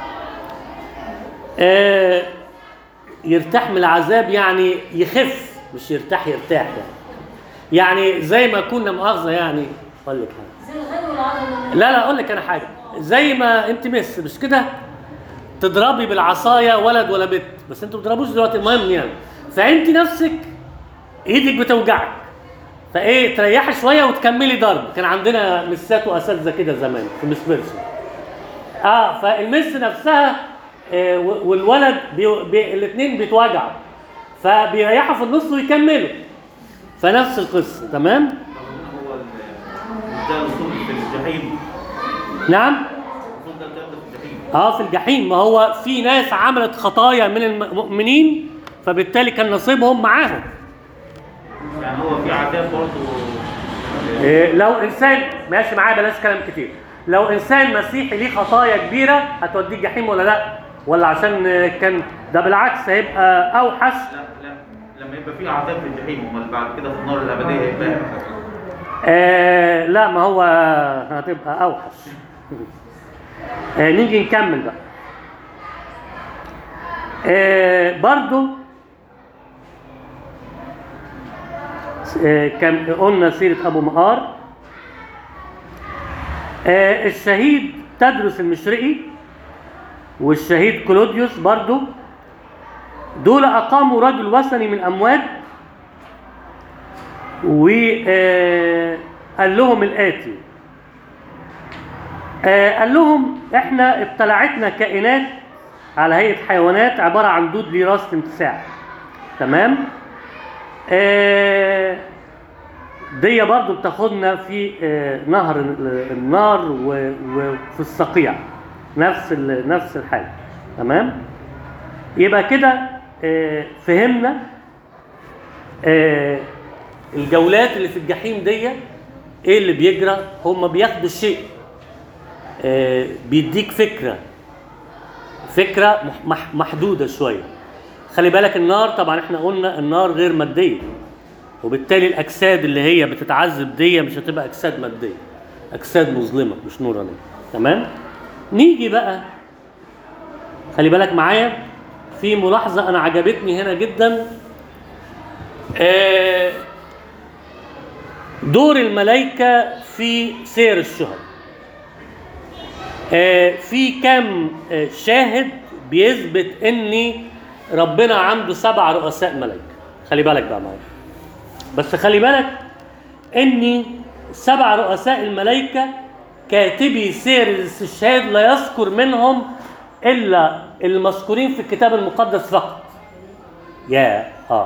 آه، يرتاح من العذاب يعني يخف مش يرتاح يرتاح يعني يعني زي ما كنا مؤاخذه يعني اقول لك حاجه زي الغني والعظمة لا لا اقول لك انا حاجه زي ما انت مس مش كده تضربي بالعصايه ولد ولا بنت بس انتوا ما بتضربوش دلوقتي المهم يعني فانت نفسك ايدك بتوجعك فايه تريحي شويه وتكملي ضرب كان عندنا مسات واساتذه كده زمان في مس بيرسون اه فالمس نفسها آه و- والولد بي بي الاثنين بيتوجعوا فبيريحوا في النص ويكملوا فنفس القصه تمام هو ال- ده الوصول في الجحيم نعم الوصول ده الكلام ده في الجحيم اه في الجحيم ما هو في ناس عملت خطايا من المؤمنين فبالتالي كان نصيبهم معاهم يعني هو في عذاب برضه إيه لو انسان ماشي معاه بلاش كلام كتير لو انسان مسيحي ليه خطايا كبيره هتوديه الجحيم ولا لا ولا عشان آه، كان ده بالعكس هيبقى اوحش لا لا لما يبقى في عذاب في الجحيم امال بعد كده في النار الابديه هيبقى إيه؟ آه لا ما هو هتبقى اوحش آه نيجي نكمل بقى آه برضو آه كان قلنا سيرة أبو مقار آه الشهيد تدرس المشرقي والشهيد كلوديوس برضو دول أقاموا رجل وثني من أموات وقال لهم الآتي آه، قال لهم احنا ابتلعتنا كائنات على هيئة حيوانات عبارة عن دود ليه راس تمساح تمام آه، دي برضو بتاخدنا في آه، نهر ال- النار و- وفي الصقيع نفس ال- نفس الحاجة تمام يبقى كده آه، فهمنا آه، الجولات اللي في الجحيم دي ايه اللي بيجرى هم بياخدوا الشيء آه، بيديك فكره فكره مح- مح- محدوده شويه خلي بالك النار طبعا احنا قلنا النار غير ماديه وبالتالي الاجساد اللي هي بتتعذب دي مش هتبقى اجساد ماديه اجساد مظلمه مش نورانيه تمام نيجي بقى خلي بالك معايا في ملاحظه انا عجبتني هنا جدا آه، دور الملائكة في سير الشهداء آه، في كم آه، شاهد بيثبت ان ربنا عنده سبع رؤساء ملائكة خلي بالك بقى معايا بس خلي بالك ان سبع رؤساء الملائكة كاتبي سير الاستشهاد لا يذكر منهم الا المذكورين في الكتاب المقدس فقط يا اه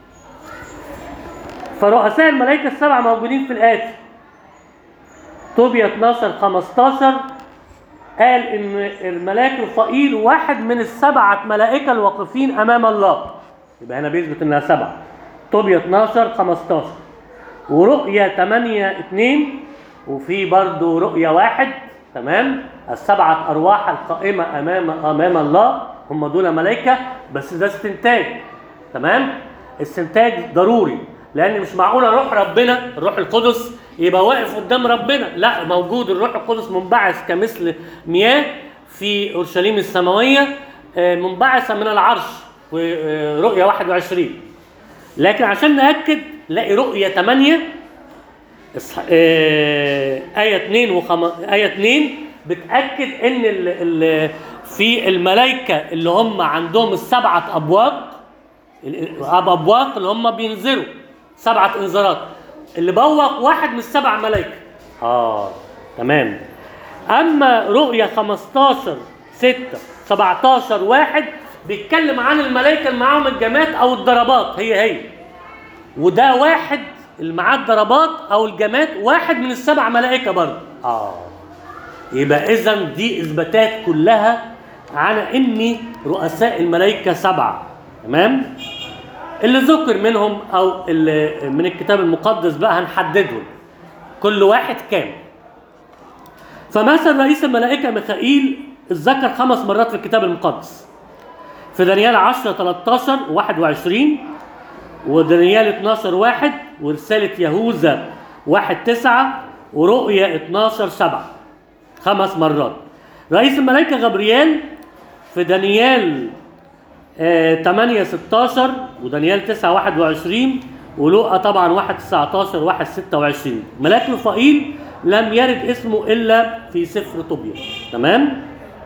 فرؤساء الملائكة السبعة موجودين في الآتي طوبيا 12 15 قال إن الملاك رفائيل واحد من السبعة ملائكة الواقفين أمام الله يبقى هنا بيثبت إنها سبعة طوبيا 12 15 ورؤيا 8 2 وفي برضه رؤيا واحد تمام السبعة أرواح القائمة أمام أمام الله هم دول ملائكة بس ده استنتاج تمام استنتاج ضروري لأن مش معقولة روح ربنا الروح القدس يبقى واقف قدام ربنا لا موجود الروح القدس منبعث كمثل مياه في أورشليم السماوية آه، منبعثة من العرش في آه، رؤيا 21 لكن عشان نأكد نلاقي رؤية 8 إصح... آه... آية 2 وخم... آية 2 بتأكد إن ال... ال... في الملائكة اللي هم عندهم السبعة أبواق ال- أبواق اللي هم بينذروا سبعة إنذارات اللي بوق واحد من السبع ملائكة آه تمام أما رؤية 15 6 17 واحد بيتكلم عن الملائكه اللي معاهم الجماد او الضربات هي هي وده واحد اللي معاه الضربات او الجماد واحد من السبع ملائكه برضه اه يبقى اذا دي اثباتات كلها على ان رؤساء الملائكه سبعه تمام اللي ذكر منهم او اللي من الكتاب المقدس بقى هنحددهم كل واحد كام فمثل رئيس الملائكه ميخائيل اتذكر خمس مرات في الكتاب المقدس في دانيال 10 13 21 ودانيال 12 واحد ورسالة يهوذا 1 9 ورؤيا 12 7 خمس مرات رئيس الملائكة غبريال في دانيال آه 8 16 ودانيال 9 21 ولوقا طبعا 1 19 1 26 ملاك رفائيل لم يرد اسمه الا في سفر طوبيا تمام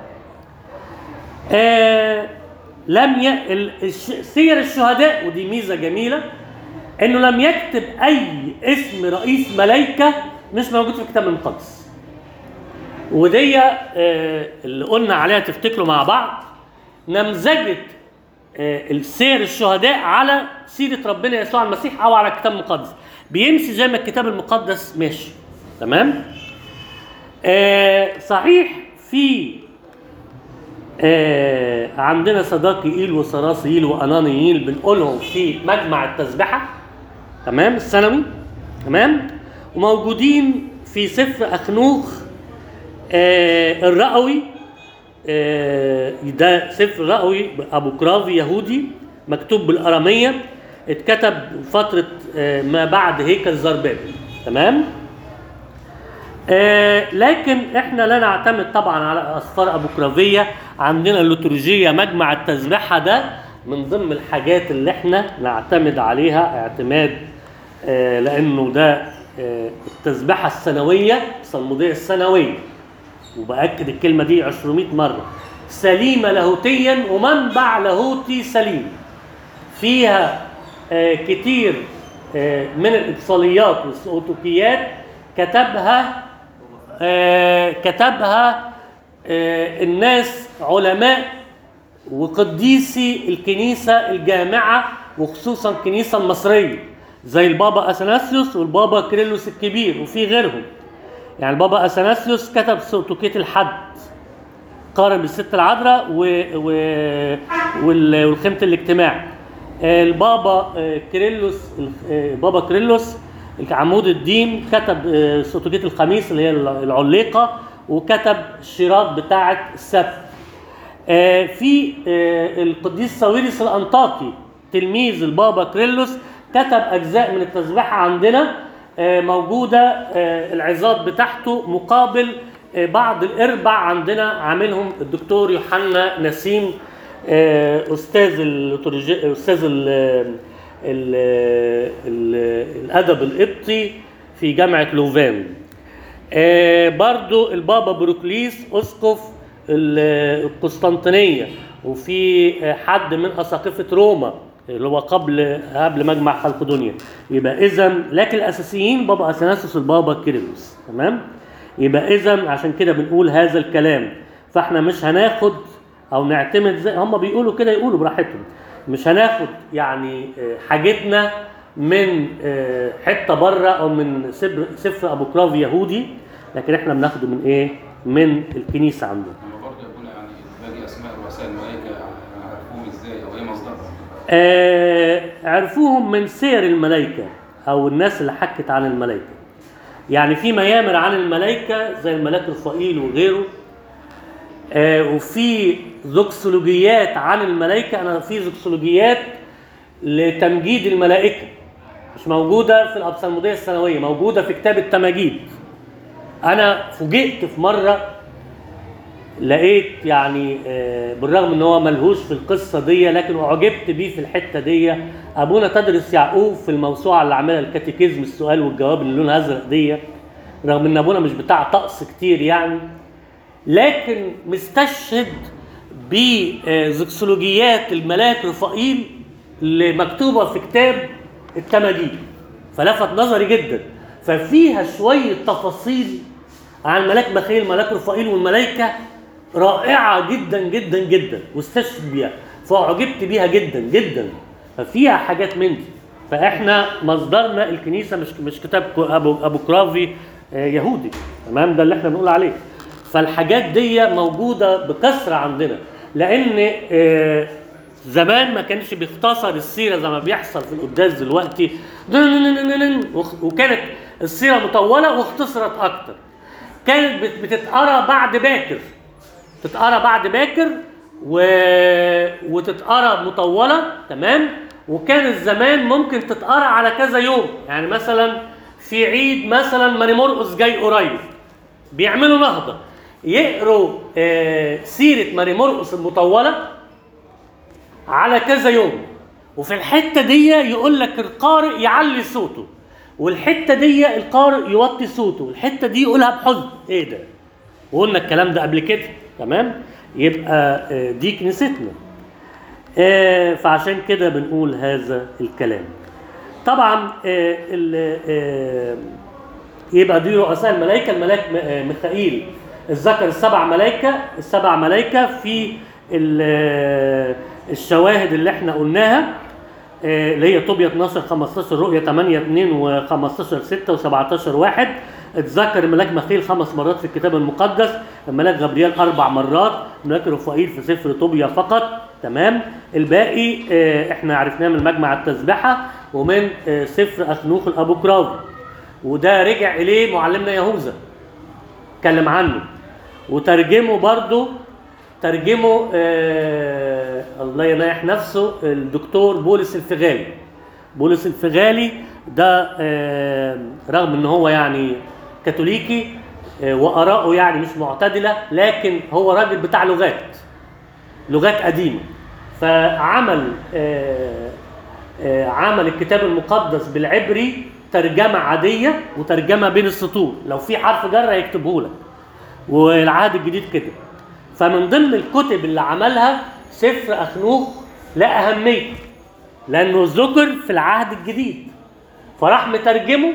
آه لم ي... ال- الش- سير الشهداء ودي ميزه جميله انه لم يكتب اي اسم رئيس ملائكه مش موجود في الكتاب المقدس ودي آه، اللي قلنا عليها تفتكروا مع بعض نمذجه آه، السير الشهداء على سيره ربنا يسوع المسيح او على الكتاب المقدس بيمشي زي ما الكتاب المقدس ماشي تمام آه، صحيح في آه عندنا صداقيين وصراصيين وانانيين بنقولهم في مجمع التسبحه تمام السنوي تمام وموجودين في سفر اخنوخ آه الرئوي آه ده سفر رئوي ابو كرافي يهودي مكتوب بالاراميه اتكتب فتره آه ما بعد هيكل زربابل تمام آه لكن احنا لا نعتمد طبعا على اسفار ابو كرافيه عندنا الليتورجيه مجمع التسبيحه ده من ضمن الحاجات اللي احنا نعتمد عليها اعتماد آه لانه ده آه التسبيحه السنويه الصلموديه السنويه وباكد الكلمه دي 200 مره سليمه لاهوتيا ومنبع لاهوتي سليم فيها آه كتير آه من الإبصاليات والسؤتوكيات كتبها آه كتبها آه الناس علماء وقديسي الكنيسة الجامعة وخصوصا الكنيسة المصرية زي البابا أثناسيوس والبابا كريلوس الكبير وفي غيرهم يعني البابا أثناسيوس كتب سؤتوكية الحد قارن بالست العذراء و... و... وال... والخيمة الاجتماع آه، البابا آه، كيرلس آه، بابا كيرلس عمود الدين كتب آه، سؤتوكية الخميس اللي هي العليقة وكتب الشيرات بتاعة السبت آه، في آه، القديس ساويرس الأنطاكي تلميذ البابا كريلوس كتب أجزاء من التسبيحة عندنا آه، موجودة آه، العظات بتاعته مقابل آه، بعض الإربع عندنا عاملهم الدكتور يوحنا نسيم آه، أستاذ الليتورجي- أستاذ ال ال ال الأدب القبطي في جامعة لوفان آه، برضو البابا بروكليس اسقف ال- القسطنطينيه وفي آه، حد من اساقفه روما اللي هو قبل قبل مجمع خلقدونيا يبقى اذا لكن الاساسيين بابا اثناسيوس البابا كيرلس تمام يبقى اذا عشان كده بنقول هذا الكلام فاحنا مش هناخد او نعتمد زي هم بيقولوا كده يقولوا براحتهم مش هناخد يعني آه، حاجتنا من آه، حته بره او من سفر سفر ابو كراف يهودي لكن احنا بناخده من ايه؟ من الكنيسه عندهم. اما برضه يقول يعني باقي اسماء رؤساء الملائكه عرفوهم ازاي او ايه مصدرهم؟ آه عرفوهم من سير الملائكه او الناس اللي حكت عن الملائكه. يعني في ميامر عن الملائكه زي الملاك رفائيل وغيره آه وفي زوكسولوجيات عن الملائكه انا في زوكسولوجيات لتمجيد الملائكه مش موجوده في الابصالموديه السنويه موجوده في كتاب التماجيد انا فوجئت في مره لقيت يعني آه، بالرغم ان هو ملهوش في القصه دي لكن اعجبت بيه في الحته دي ابونا تدرس يعقوب في الموسوعه اللي عاملها الكاتيكيزم السؤال والجواب اللي لونها ازرق دي رغم ان ابونا مش بتاع طقس كتير يعني لكن مستشهد بزكسولوجيات الملاك رفائيل اللي مكتوبه في كتاب التماجيد فلفت نظري جدا ففيها شويه تفاصيل عن ملاك بخيل ملاك رفائيل والملائكه رائعه جدا جدا جدا واستشهد بيها فأعجبت بيها جدا جدا ففيها حاجات من دي فاحنا مصدرنا الكنيسه مش مش كتاب كو- ابو ابو كرافي آه، يهودي تمام ده اللي احنا بنقول عليه فالحاجات دي موجوده بكثره عندنا لان آه، زمان ما كانش بيختصر السيره زي ما بيحصل في القداس دلوقتي وخ- وكانت السيره مطوله واختصرت اكتر كانت بت- بتتقرا بعد باكر تتقرا بعد باكر و... وتتقرا مطوله تمام وكان زمان ممكن تتقرا على كذا يوم يعني مثلا في عيد مثلا ماري مرقس جاي قريب بيعملوا نهضه يقروا آه سيره ماري مرقس المطوله على كذا يوم وفي الحته دي يقول لك القارئ يعلي صوته والحته دي القارئ يوطي صوته والحته دي يقولها بحزن ايه ده وقلنا الكلام ده قبل كده تمام يبقى آه، دي كنيستنا آه، فعشان كده بنقول هذا الكلام طبعا آه، ال- آه، يبقى دي رؤساء الملائكه الملاك م- آه، ميخائيل الذكر السبع ملائكه السبع ملائكه في ال- آه، الشواهد اللي احنا قلناها آه، اللي هي طوبيا 12 15 رؤيا 8 2 و15 6 و17 1 اتذكر الملاك مخيل خمس مرات في الكتاب المقدس الملاك غبريال اربع مرات الملاك رفائيل في سفر طوبيا فقط تمام الباقي آه، احنا عرفناه من مجمع التسبحه ومن آه، سفر اخنوخ الابوكرافي وده رجع اليه معلمنا يهوذا اتكلم عنه وترجمه برضه ترجمه آه الله يريح نفسه الدكتور بولس الفغالي بولس الفغالي ده آه رغم ان هو يعني كاثوليكي آه واراءه يعني مش معتدله لكن هو راجل بتاع لغات لغات قديمه فعمل آه آه عمل الكتاب المقدس بالعبري ترجمه عاديه وترجمه بين السطور لو في حرف جر هيكتبه لك والعهد الجديد كده فمن ضمن الكتب اللي عملها سفر اخنوخ لا اهميه لانه ذكر في العهد الجديد فراح مترجمه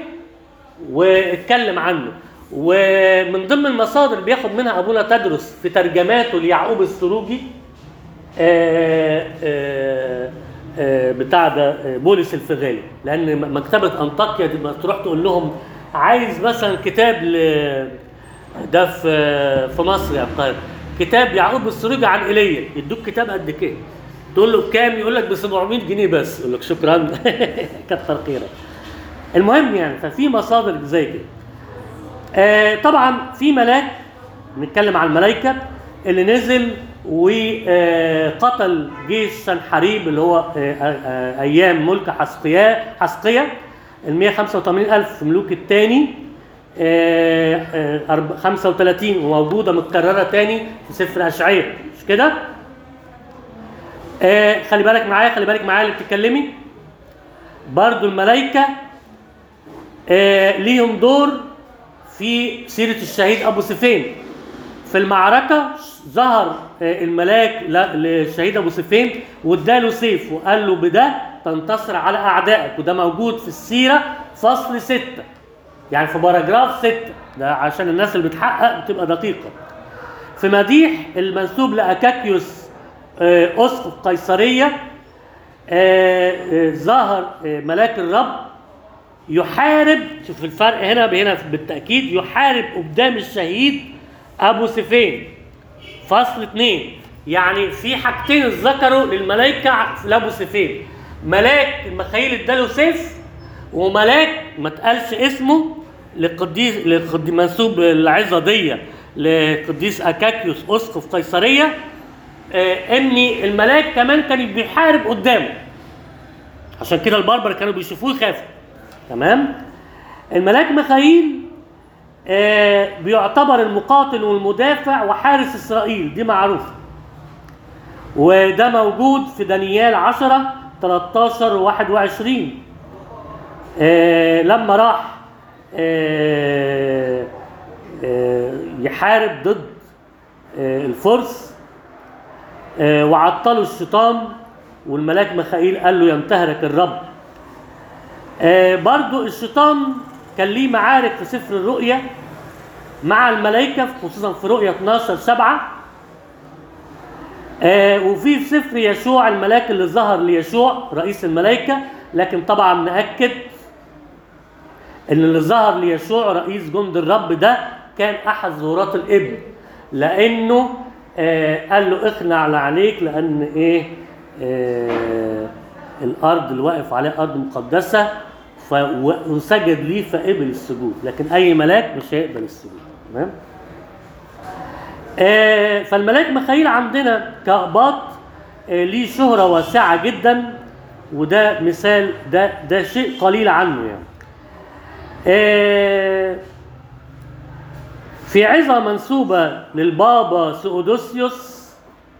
واتكلم عنه ومن ضمن المصادر اللي بياخد منها ابونا تدرس في ترجماته ليعقوب السروجي آه، آه، آه، بتاع ده آه، بولس الفغالي لان م- مكتبه انطاكيا دي ما تروح تقول لهم عايز مثلا كتاب ل ده في في مصر يا القاهره كتاب يعقوب السروجي عن ايليا يدوك كتاب قد كده تقول له بكام يقول لك ب 700 جنيه بس يقول لك شكرا كتر خيرك المهم يعني ففي مصادر زي كده آه طبعا في ملاك نتكلم عن الملائكه اللي نزل وقتل جيش سنحريب اللي هو آه، آه، ايام ملك حسقيا حسقيا ال 185 الف في ملوك الثاني 35 وموجوده متكرره تاني في سفر اشعياء مش كده؟ آه، خلي بالك معايا خلي بالك معايا اللي بتتكلمي برضو الملائكه آه، ليهم دور في سيرة الشهيد أبو سفين في المعركة ظهر آه، الملاك ل- للشهيد أبو سفين واداله سيف وقال له بده تنتصر على أعدائك وده موجود في السيرة فصل ستة يعني في باراجراف ستة ده عشان الناس اللي بتحقق بتبقى دقيقة في مديح المنسوب لأكاكيوس آه، أسقف قيصرية آه، آه، ظهر آه، ملاك الرب يحارب شوف الفرق هنا هنا بالتأكيد يحارب قدام الشهيد أبو سفين فصل اثنين يعني في حاجتين اتذكروا للملائكة في أبو سفين ملاك المخايل اداله سيف وملاك ما اتقالش اسمه لقديس لقديس منسوب العظة دي لقديس أكاكيوس أسقف قيصرية آه، ان الملاك كمان كان بيحارب قدامه عشان كده البربر كانوا بيشوفوه يخافوا تمام الملاك ميخائيل آه بيعتبر المقاتل والمدافع وحارس اسرائيل دي معروفه وده موجود في دانيال 10 13 و 21 آه لما راح آه آه يحارب ضد آه الفرس آه وعطلوا الشيطان والملاك ميخائيل قال له ينتهرك الرب آه برضو الشيطان كان ليه معارك في سفر الرؤيا مع الملائكة خصوصا في رؤيا 12 7 آه وفي في سفر يشوع الملاك اللي ظهر ليشوع رئيس الملائكة لكن طبعا نأكد ان اللي ظهر ليشوع رئيس جند الرب ده كان احد ظهورات الابن لانه آه قال له اخلع على عليك لان ايه آه الارض اللي واقف عليها ارض مقدسه ف- و- وسجد ليه فقبل السجود لكن اي ملاك مش هيقبل السجود تمام آه، فالملاك مخيل عندنا كأقباط آه، ليه شهرة واسعة جدا وده مثال ده ده شيء قليل عنه يعني. آه، في عظة منسوبة للبابا سؤدوسيوس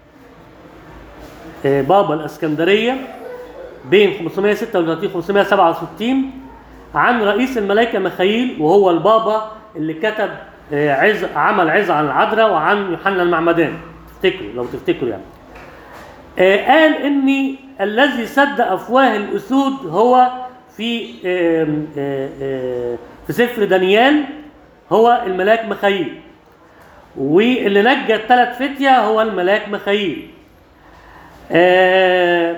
آه، بابا الاسكندرية بين 536 و 567 عن رئيس الملائكة ميخائيل وهو البابا اللي كتب آه، عز عمل عظة عن العذراء وعن يوحنا المعمدان تفتكروا لو تفتكروا يعني آه، قال اني الذي سد افواه الاسود هو في آم، آه، آه، في سفر دانيال هو الملاك ميخائيل واللي نجى الثلاث فتية هو الملاك ميخائيل آه،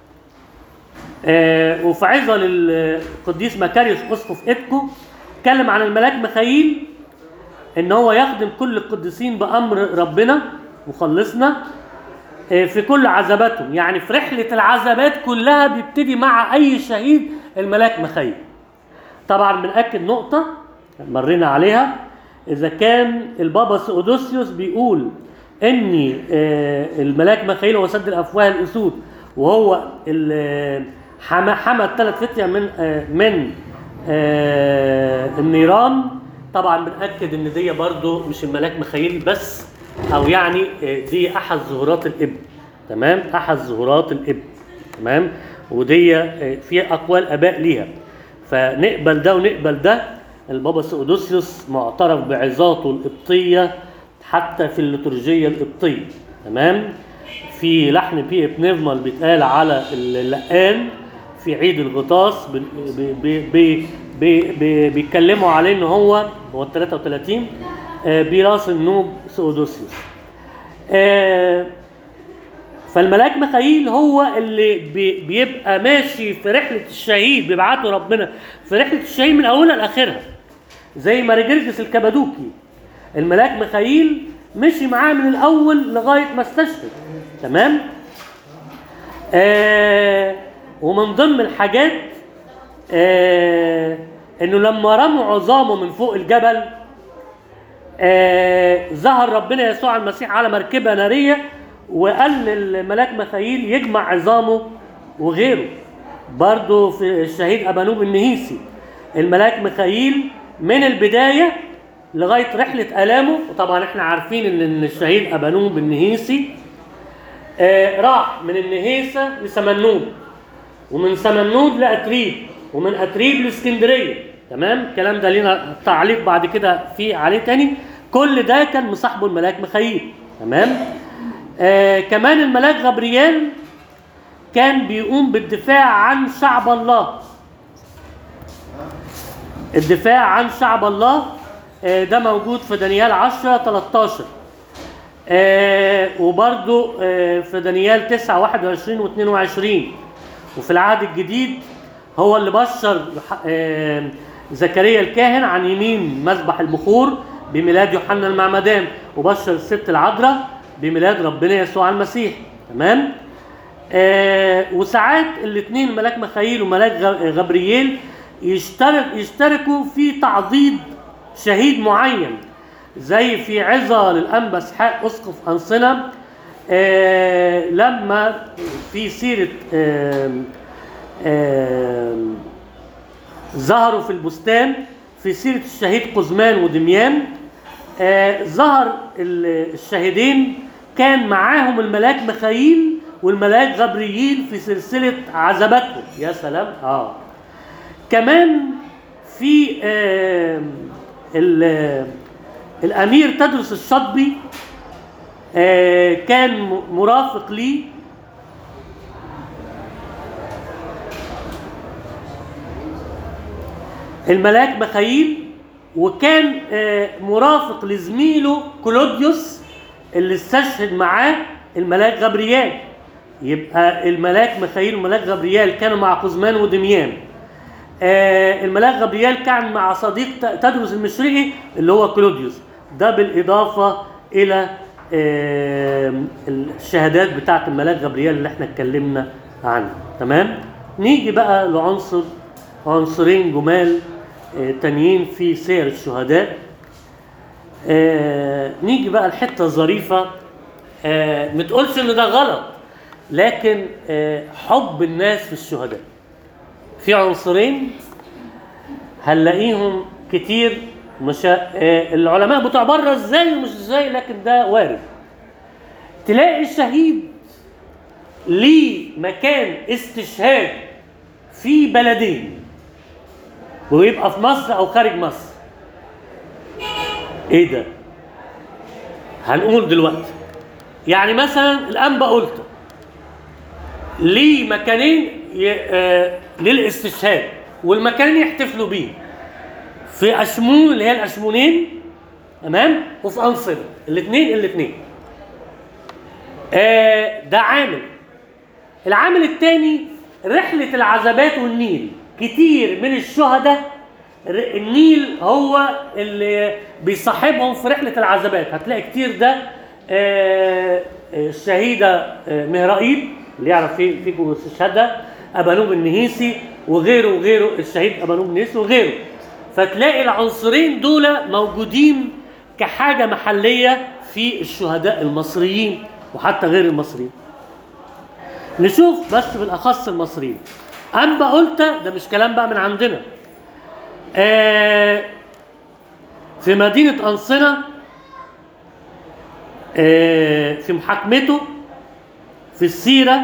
آه، وفي عظة للقديس مكاريوس اسقف اتكو اتكلم عن الملاك ميخائيل ان هو يخدم كل القديسين بامر ربنا مخلصنا آه، في كل عذاباتهم يعني في رحله العذابات كلها بيبتدي مع اي شهيد الملاك ميخائيل طبعا بنأكد نقطه مرينا عليها اذا كان البابا سؤدوسيوس بيقول ان آه، الملاك ميخائيل هو سد الافواه الاسود وهو ال- حمى حمى الثلاث فتية من آه، من آه، النيران طبعا بنأكد ان دي برضو مش الملاك ميخائيل بس او يعني آه، دي احد ظهورات الابن تمام احد ظهورات الابن تمام ودي آه، في اقوال اباء ليها فنقبل ده ونقبل ده البابا سؤدوسيوس معترف بعظاته القبطيه حتى في الليتورجيه القبطيه تمام في لحن بي بنيفمال بيتقال على اللقان في عيد الغطاس بن- بي- بي- بي- بي- بي- بيتكلموا عليه ان هو هو ال 33 آه، براس النوب سؤدوسيوس آه، فالملاك ميخائيل هو اللي بي بيبقى ماشي في رحلة الشهيد بيبعته ربنا في رحلة الشهيد من أولها لآخرها زي ما رجرجس الكبادوكي الملاك ميخائيل مشي معاه من الأول لغاية ما استشهد تمام آه ومن ضمن الحاجات آه انه لما رموا عظامه من فوق الجبل آه ظهر ربنا يسوع المسيح على مركبة نارية وقال للملاك ميخائيل يجمع عظامه وغيره برضه في الشهيد أبانوب النهيسي الملاك ميخائيل من البداية لغاية رحلة آلامه وطبعا احنا عارفين ان إن الشهيد أبانوب النهيسي آه راح من النهيسة لسمنود ومن سمنود لأتريب ومن أتريب لإسكندرية تمام الكلام ده لينا تعليق بعد كده في عليه تاني كل ده كان مصاحبه الملاك ميخائيل تمام آه كمان الملاك غبريال كان بيقوم بالدفاع عن شعب الله الدفاع عن شعب الله آه، ده موجود في دانيال 10 13 آه، وبرضو آه، في دانيال 9 21 و 22 وفي العهد الجديد هو اللي بشر آه، زكريا الكاهن عن يمين مذبح البخور بميلاد يوحنا المعمدان وبشر الست العذراء بميلاد ربنا يسوع المسيح تمام آه وساعات الاثنين ملاك ميخائيل وملاك غ- غبرييل يشترك يشتركوا في تعضيد شهيد معين زي في عظة للأنبا اسحاق أسقف أنصنة آه لما في سيرة آم آم ظهروا في البستان في سيرة الشهيد قزمان ودميان آه ظهر ال- الشاهدين كان معاهم الملاك ميخائيل والملاك غبرييل في سلسلة عذاباتهم يا سلام اه كمان في آه ال- الأمير تدرس الشطبي آه كان م- مرافق ليه الملاك ميخائيل وكان آه، مرافق لزميله كلوديوس اللي استشهد معاه الملاك غبريال يبقى الملاك ميخائيل وملاك غبريال كانوا مع قزمان ودميان آه الملاك غبريال كان مع صديق ت- تدرس المشرقي اللي هو كلوديوس ده بالإضافة إلى آه الشهادات بتاعة الملاك غبريال اللي احنا اتكلمنا عنها تمام نيجي بقى لعنصر عنصرين جمال آه تانيين في سير الشهداء آه نيجي بقى الحته الظريفه آه ما تقولش ان ده غلط لكن آه حب الناس في الشهداء في عنصرين هنلاقيهم كتير مش آه العلماء بتوع بره ازاي ومش ازاي لكن ده وارد تلاقي الشهيد ليه مكان استشهاد في بلدين ويبقى في مصر او خارج مصر ايه ده هنقول دلوقتي يعني مثلا الانبا قلت ليه مكانين ي... آه... للاستشهاد والمكانين يحتفلوا بيه في اشمون اللي هي الاشمونين تمام وفي انصبه الاثنين الاثنين آه ده عامل العامل الثاني رحله العزبات والنيل كتير من الشهداء ر- النيل هو اللي بيصاحبهم في رحله العزبات هتلاقي كتير ده آه، آه، الشهيده آه، مهرائيل اللي يعرف في فيكم استشهادها ابانوب النهيسي وغيره وغيره الشهيد ابانوب النهيسي وغيره فتلاقي العنصرين دول موجودين كحاجه محليه في الشهداء المصريين وحتى غير المصريين نشوف بس بالاخص المصريين انبا قلت ده مش كلام بقى من عندنا آه في مدينة أنصنة آه في محاكمته في السيرة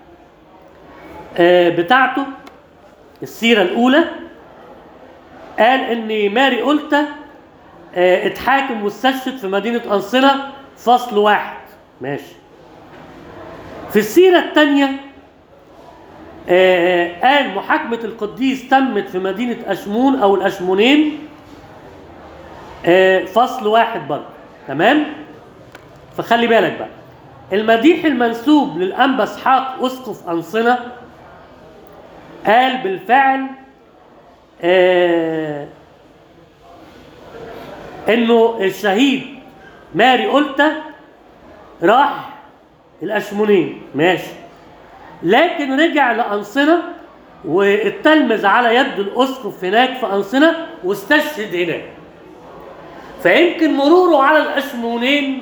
آه بتاعته السيرة الأولى قال إن ماري أولتا آه اتحاكم واستشهد في مدينة أنصنة فصل واحد ماشي في السيرة الثانية آه، قال محاكمة القديس تمت في مدينة أشمون أو الأشمونين آه، فصل واحد برضه تمام فخلي بالك بقى المديح المنسوب للأنبا إسحاق أسقف أنصنة قال بالفعل آه إنه الشهيد ماري أولتا راح الأشمونين ماشي لكن رجع لأنصنة واتلمذ على يد الأسقف هناك في أنصنة واستشهد هناك فيمكن مروره على الأشمونين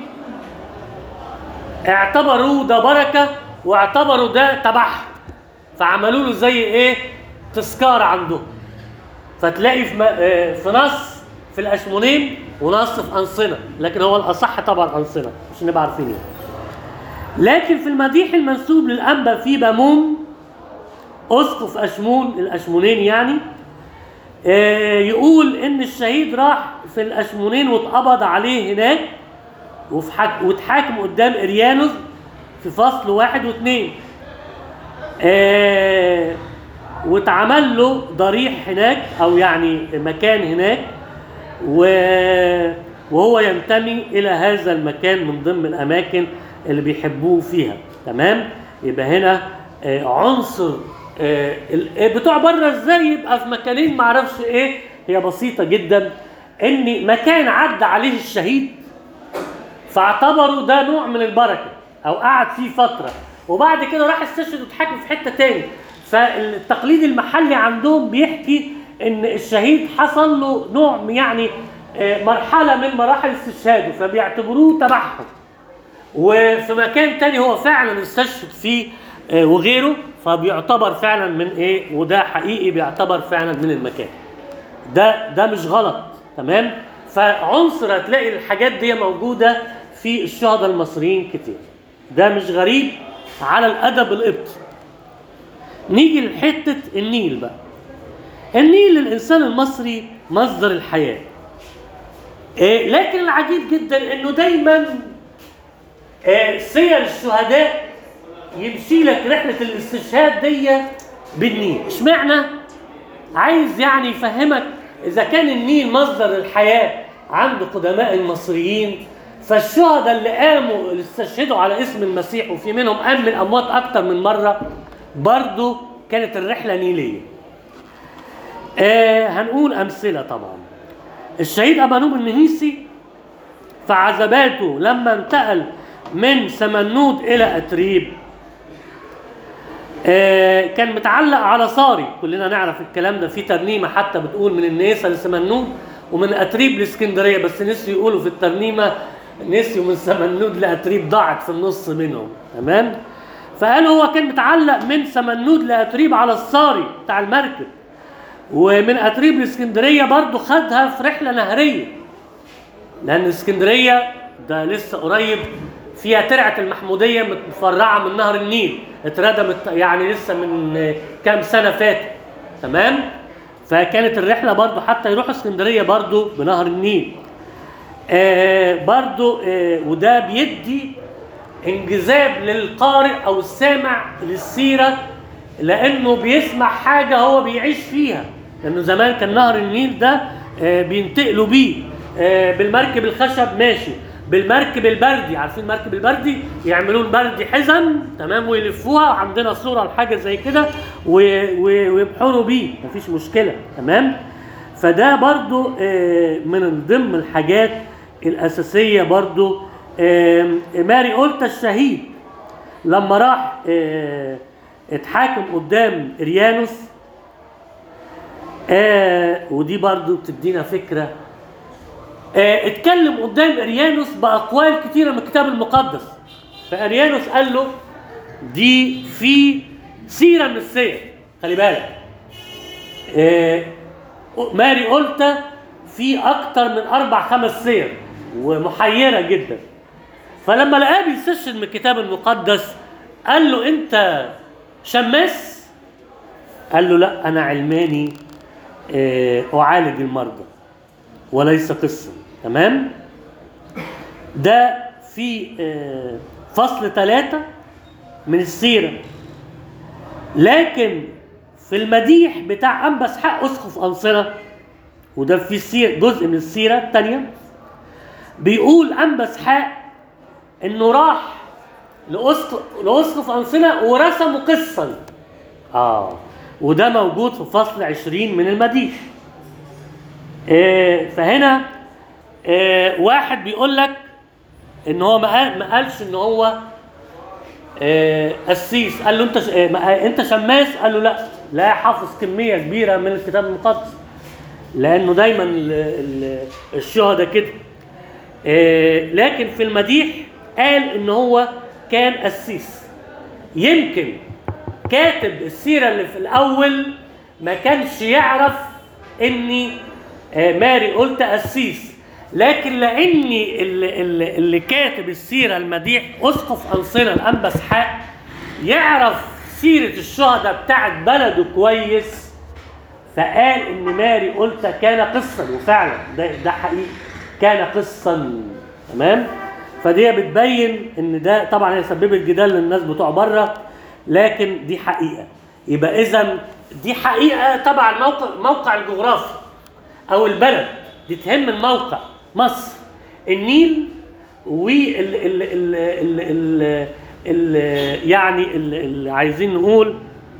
اعتبروا ده بركة واعتبروا ده تبعهم فعملوا له زي ايه تذكار عندهم فتلاقي في, م- آه، في نص في الأشمونين ونص في أنصنة لكن هو الأصح طبعا أنصنة مش نبقى عارفين يعني. لكن في المديح المنسوب للأنبا في بامون أسقف أشمون الأشمونين يعني آه، يقول إن الشهيد راح في الأشمونين واتقبض عليه هناك وفي حك... واتحاكم قدام إريانوس في فصل واحد واثنين آه، واتعمل له ضريح هناك أو يعني مكان هناك و... وهو ينتمي الى هذا المكان من ضمن الاماكن اللي بيحبوه فيها تمام يبقى هنا آه، عنصر آه، ال- آه، بتوع بره ازاي يبقى في مكانين معرفش ايه هي بسيطه جدا ان مكان عدى عليه الشهيد فاعتبروا ده نوع من البركه او قعد فيه فتره وبعد كده راح استشهد واتحاكم في حته تاني فالتقليد المحلي عندهم بيحكي ان الشهيد حصل له نوع من- يعني آه، مرحله من مراحل استشهاده فبيعتبروه تبعهم وفي مكان تاني هو فعلا استشهد فيه آه، وغيره فبيعتبر فعلا من ايه وده حقيقي بيعتبر فعلا من المكان ده ده مش غلط تمام فعنصر هتلاقي الحاجات دي موجوده في الشهداء المصريين كتير ده مش غريب على الادب القبطي نيجي لحته النيل بقى النيل للانسان المصري مصدر الحياه إيه لكن العجيب جدا انه دايما آه، سير الشهداء يمشي لك رحله الاستشهاد دي بالنيل اشمعنى عايز يعني يفهمك اذا كان النيل مصدر الحياه عند قدماء المصريين فالشهداء اللي قاموا اللي استشهدوا على اسم المسيح وفي منهم قام من الاموات اكتر من مره برضه كانت الرحله نيليه آه هنقول امثله طبعا الشهيد ابانوب النهيسي في عذاباته لما انتقل من سمنود الى اتريب آه، كان متعلق على صاري كلنا نعرف الكلام ده في ترنيمه حتى بتقول من النيسه لسمنود ومن اتريب لاسكندريه بس نسيوا يقولوا في الترنيمه نسيوا من سمنود لاتريب ضاعت في النص منهم تمام فقال هو كان متعلق من سمنود لاتريب على الصاري بتاع المركب ومن اتريب لاسكندريه برضه خدها في رحله نهريه لان اسكندريه ده لسه قريب فيها ترعه المحموديه متفرعه من نهر النيل اتردمت يعني لسه من كام سنه فاتت تمام فكانت الرحله برضو حتى يروحوا اسكندريه برضو بنهر النيل آه برضو آه وده بيدي انجذاب للقارئ او السامع للسيره لانه بيسمع حاجه هو بيعيش فيها لانه زمان كان نهر النيل ده آه بينتقلوا بيه آه بالمركب الخشب ماشي بالمركب البردي عارفين المركب البردي يعملوا البردي حزم تمام ويلفوها عندنا صوره لحاجه زي كده و- و- ويبحروا بيه مفيش مشكله تمام فده برضو آه، من ضمن الحاجات الاساسيه برضو آه، ماري قلت الشهيد لما راح آه، اتحاكم قدام اريانوس آه ودي برضو بتدينا فكره آه اتكلم قدام اريانوس باقوال كتيره من الكتاب المقدس فاريانوس قال له دي في سيره من السير خلي بالك آه ماري قلت في اكتر من اربع خمس سير ومحيره جدا فلما لقاه بيستشهد من الكتاب المقدس قال له انت شماس قال له لا انا علماني آه، اعالج المرضى وليس قصه تمام ده في آه، فصل ثلاثة من السيرة لكن في المديح بتاع أنبس حق أسقف أنصرة وده في السيرة جزء من السيرة الثانية بيقول أنبس حق إنه راح لأسقف لأسقف أنصرة ورسموا قصة آه وده موجود في فصل 20 من المديح آه فهنا آه واحد بيقول لك ان هو ما قال- ما قالش ان هو آه، قسيس قال له انت ش- آه، ما- انت شماس قال له لا لا حافظ كميه كبيره من الكتاب المقدس لانه دايما ال- ال- الشهداء كده آه، لكن في المديح قال ان هو كان قسيس يمكن كاتب السيره اللي في الاول ما كانش يعرف اني آه، ماري قلت قسيس لكن لاني اللي, اللي, اللي كاتب السيره المديح اسقف انصنه الانبس حق يعرف سيره الشهداء بتاعت بلده كويس فقال ان ماري قلت كان قصا وفعلا ده, ده حقيقي كان قصا تمام فدي بتبين ان ده طبعا هي سببت جدال للناس بتوع بره لكن دي حقيقه يبقى اذا دي حقيقه طبعا موقع موقع الجغرافي او البلد دي تهم الموقع مصر النيل وال ال ال ال ال ال ال يعني ال- اللي عايزين نقول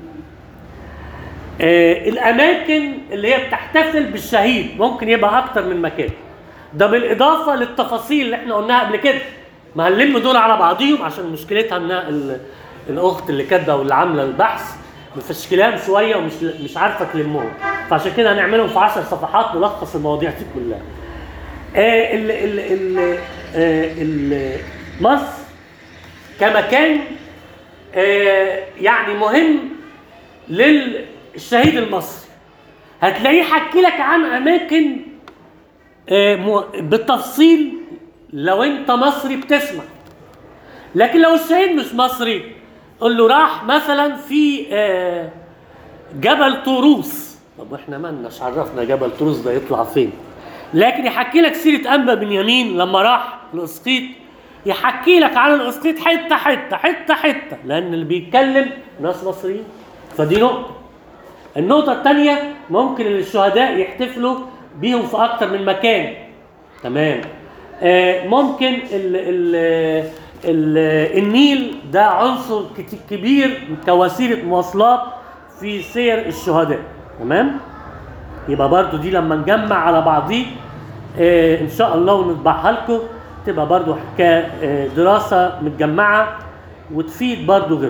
آه، الاماكن اللي هي بتحتفل بالشهيد ممكن يبقى اكتر من مكان ده بالاضافه للتفاصيل اللي احنا قلناها قبل كده ما هنلم دول على بعضيهم عشان مشكلتها ان ال- الاخت اللي كاتبه واللي عامله البحث مفشكلاهم شويه ومش مش عارفه تلمهم فعشان كده هنعملهم في 10 صفحات نلخص المواضيع دي كلها آه، ال ال ال آه، ال- مصر كمكان آه، يعني مهم للشهيد المصري هتلاقيه حكي لك عن اماكن آه، مو- بالتفصيل لو انت مصري بتسمع لكن لو الشهيد مش مصري قول له راح مثلا في آه، جبل طوروس طب احنا مالناش عرفنا جبل طوروس ده يطلع فين لكن يحكي لك سيره انبا بنيامين لما راح الاسقيط يحكي لك عن الاسقيط حته حته حته حته لان اللي بيتكلم ناس مصريين فدي نقطه النقطه الثانيه ممكن الشهداء يحتفلوا بيهم في اكتر من مكان تمام آه، ممكن ال ال ال النيل ده عنصر كت- كبير كوسيله مواصلات في سير الشهداء تمام يبقى برضو دي لما نجمع على بعضيه آه، ان شاء الله ونطبعها لكم تبقى برضو كدراسه متجمعه وتفيد برضو غيركم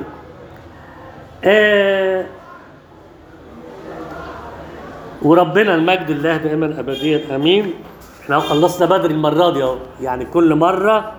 آه، وربنا المجد الله دائما ابديا امين احنا خلصنا بدري المره دي اهو يعني كل مره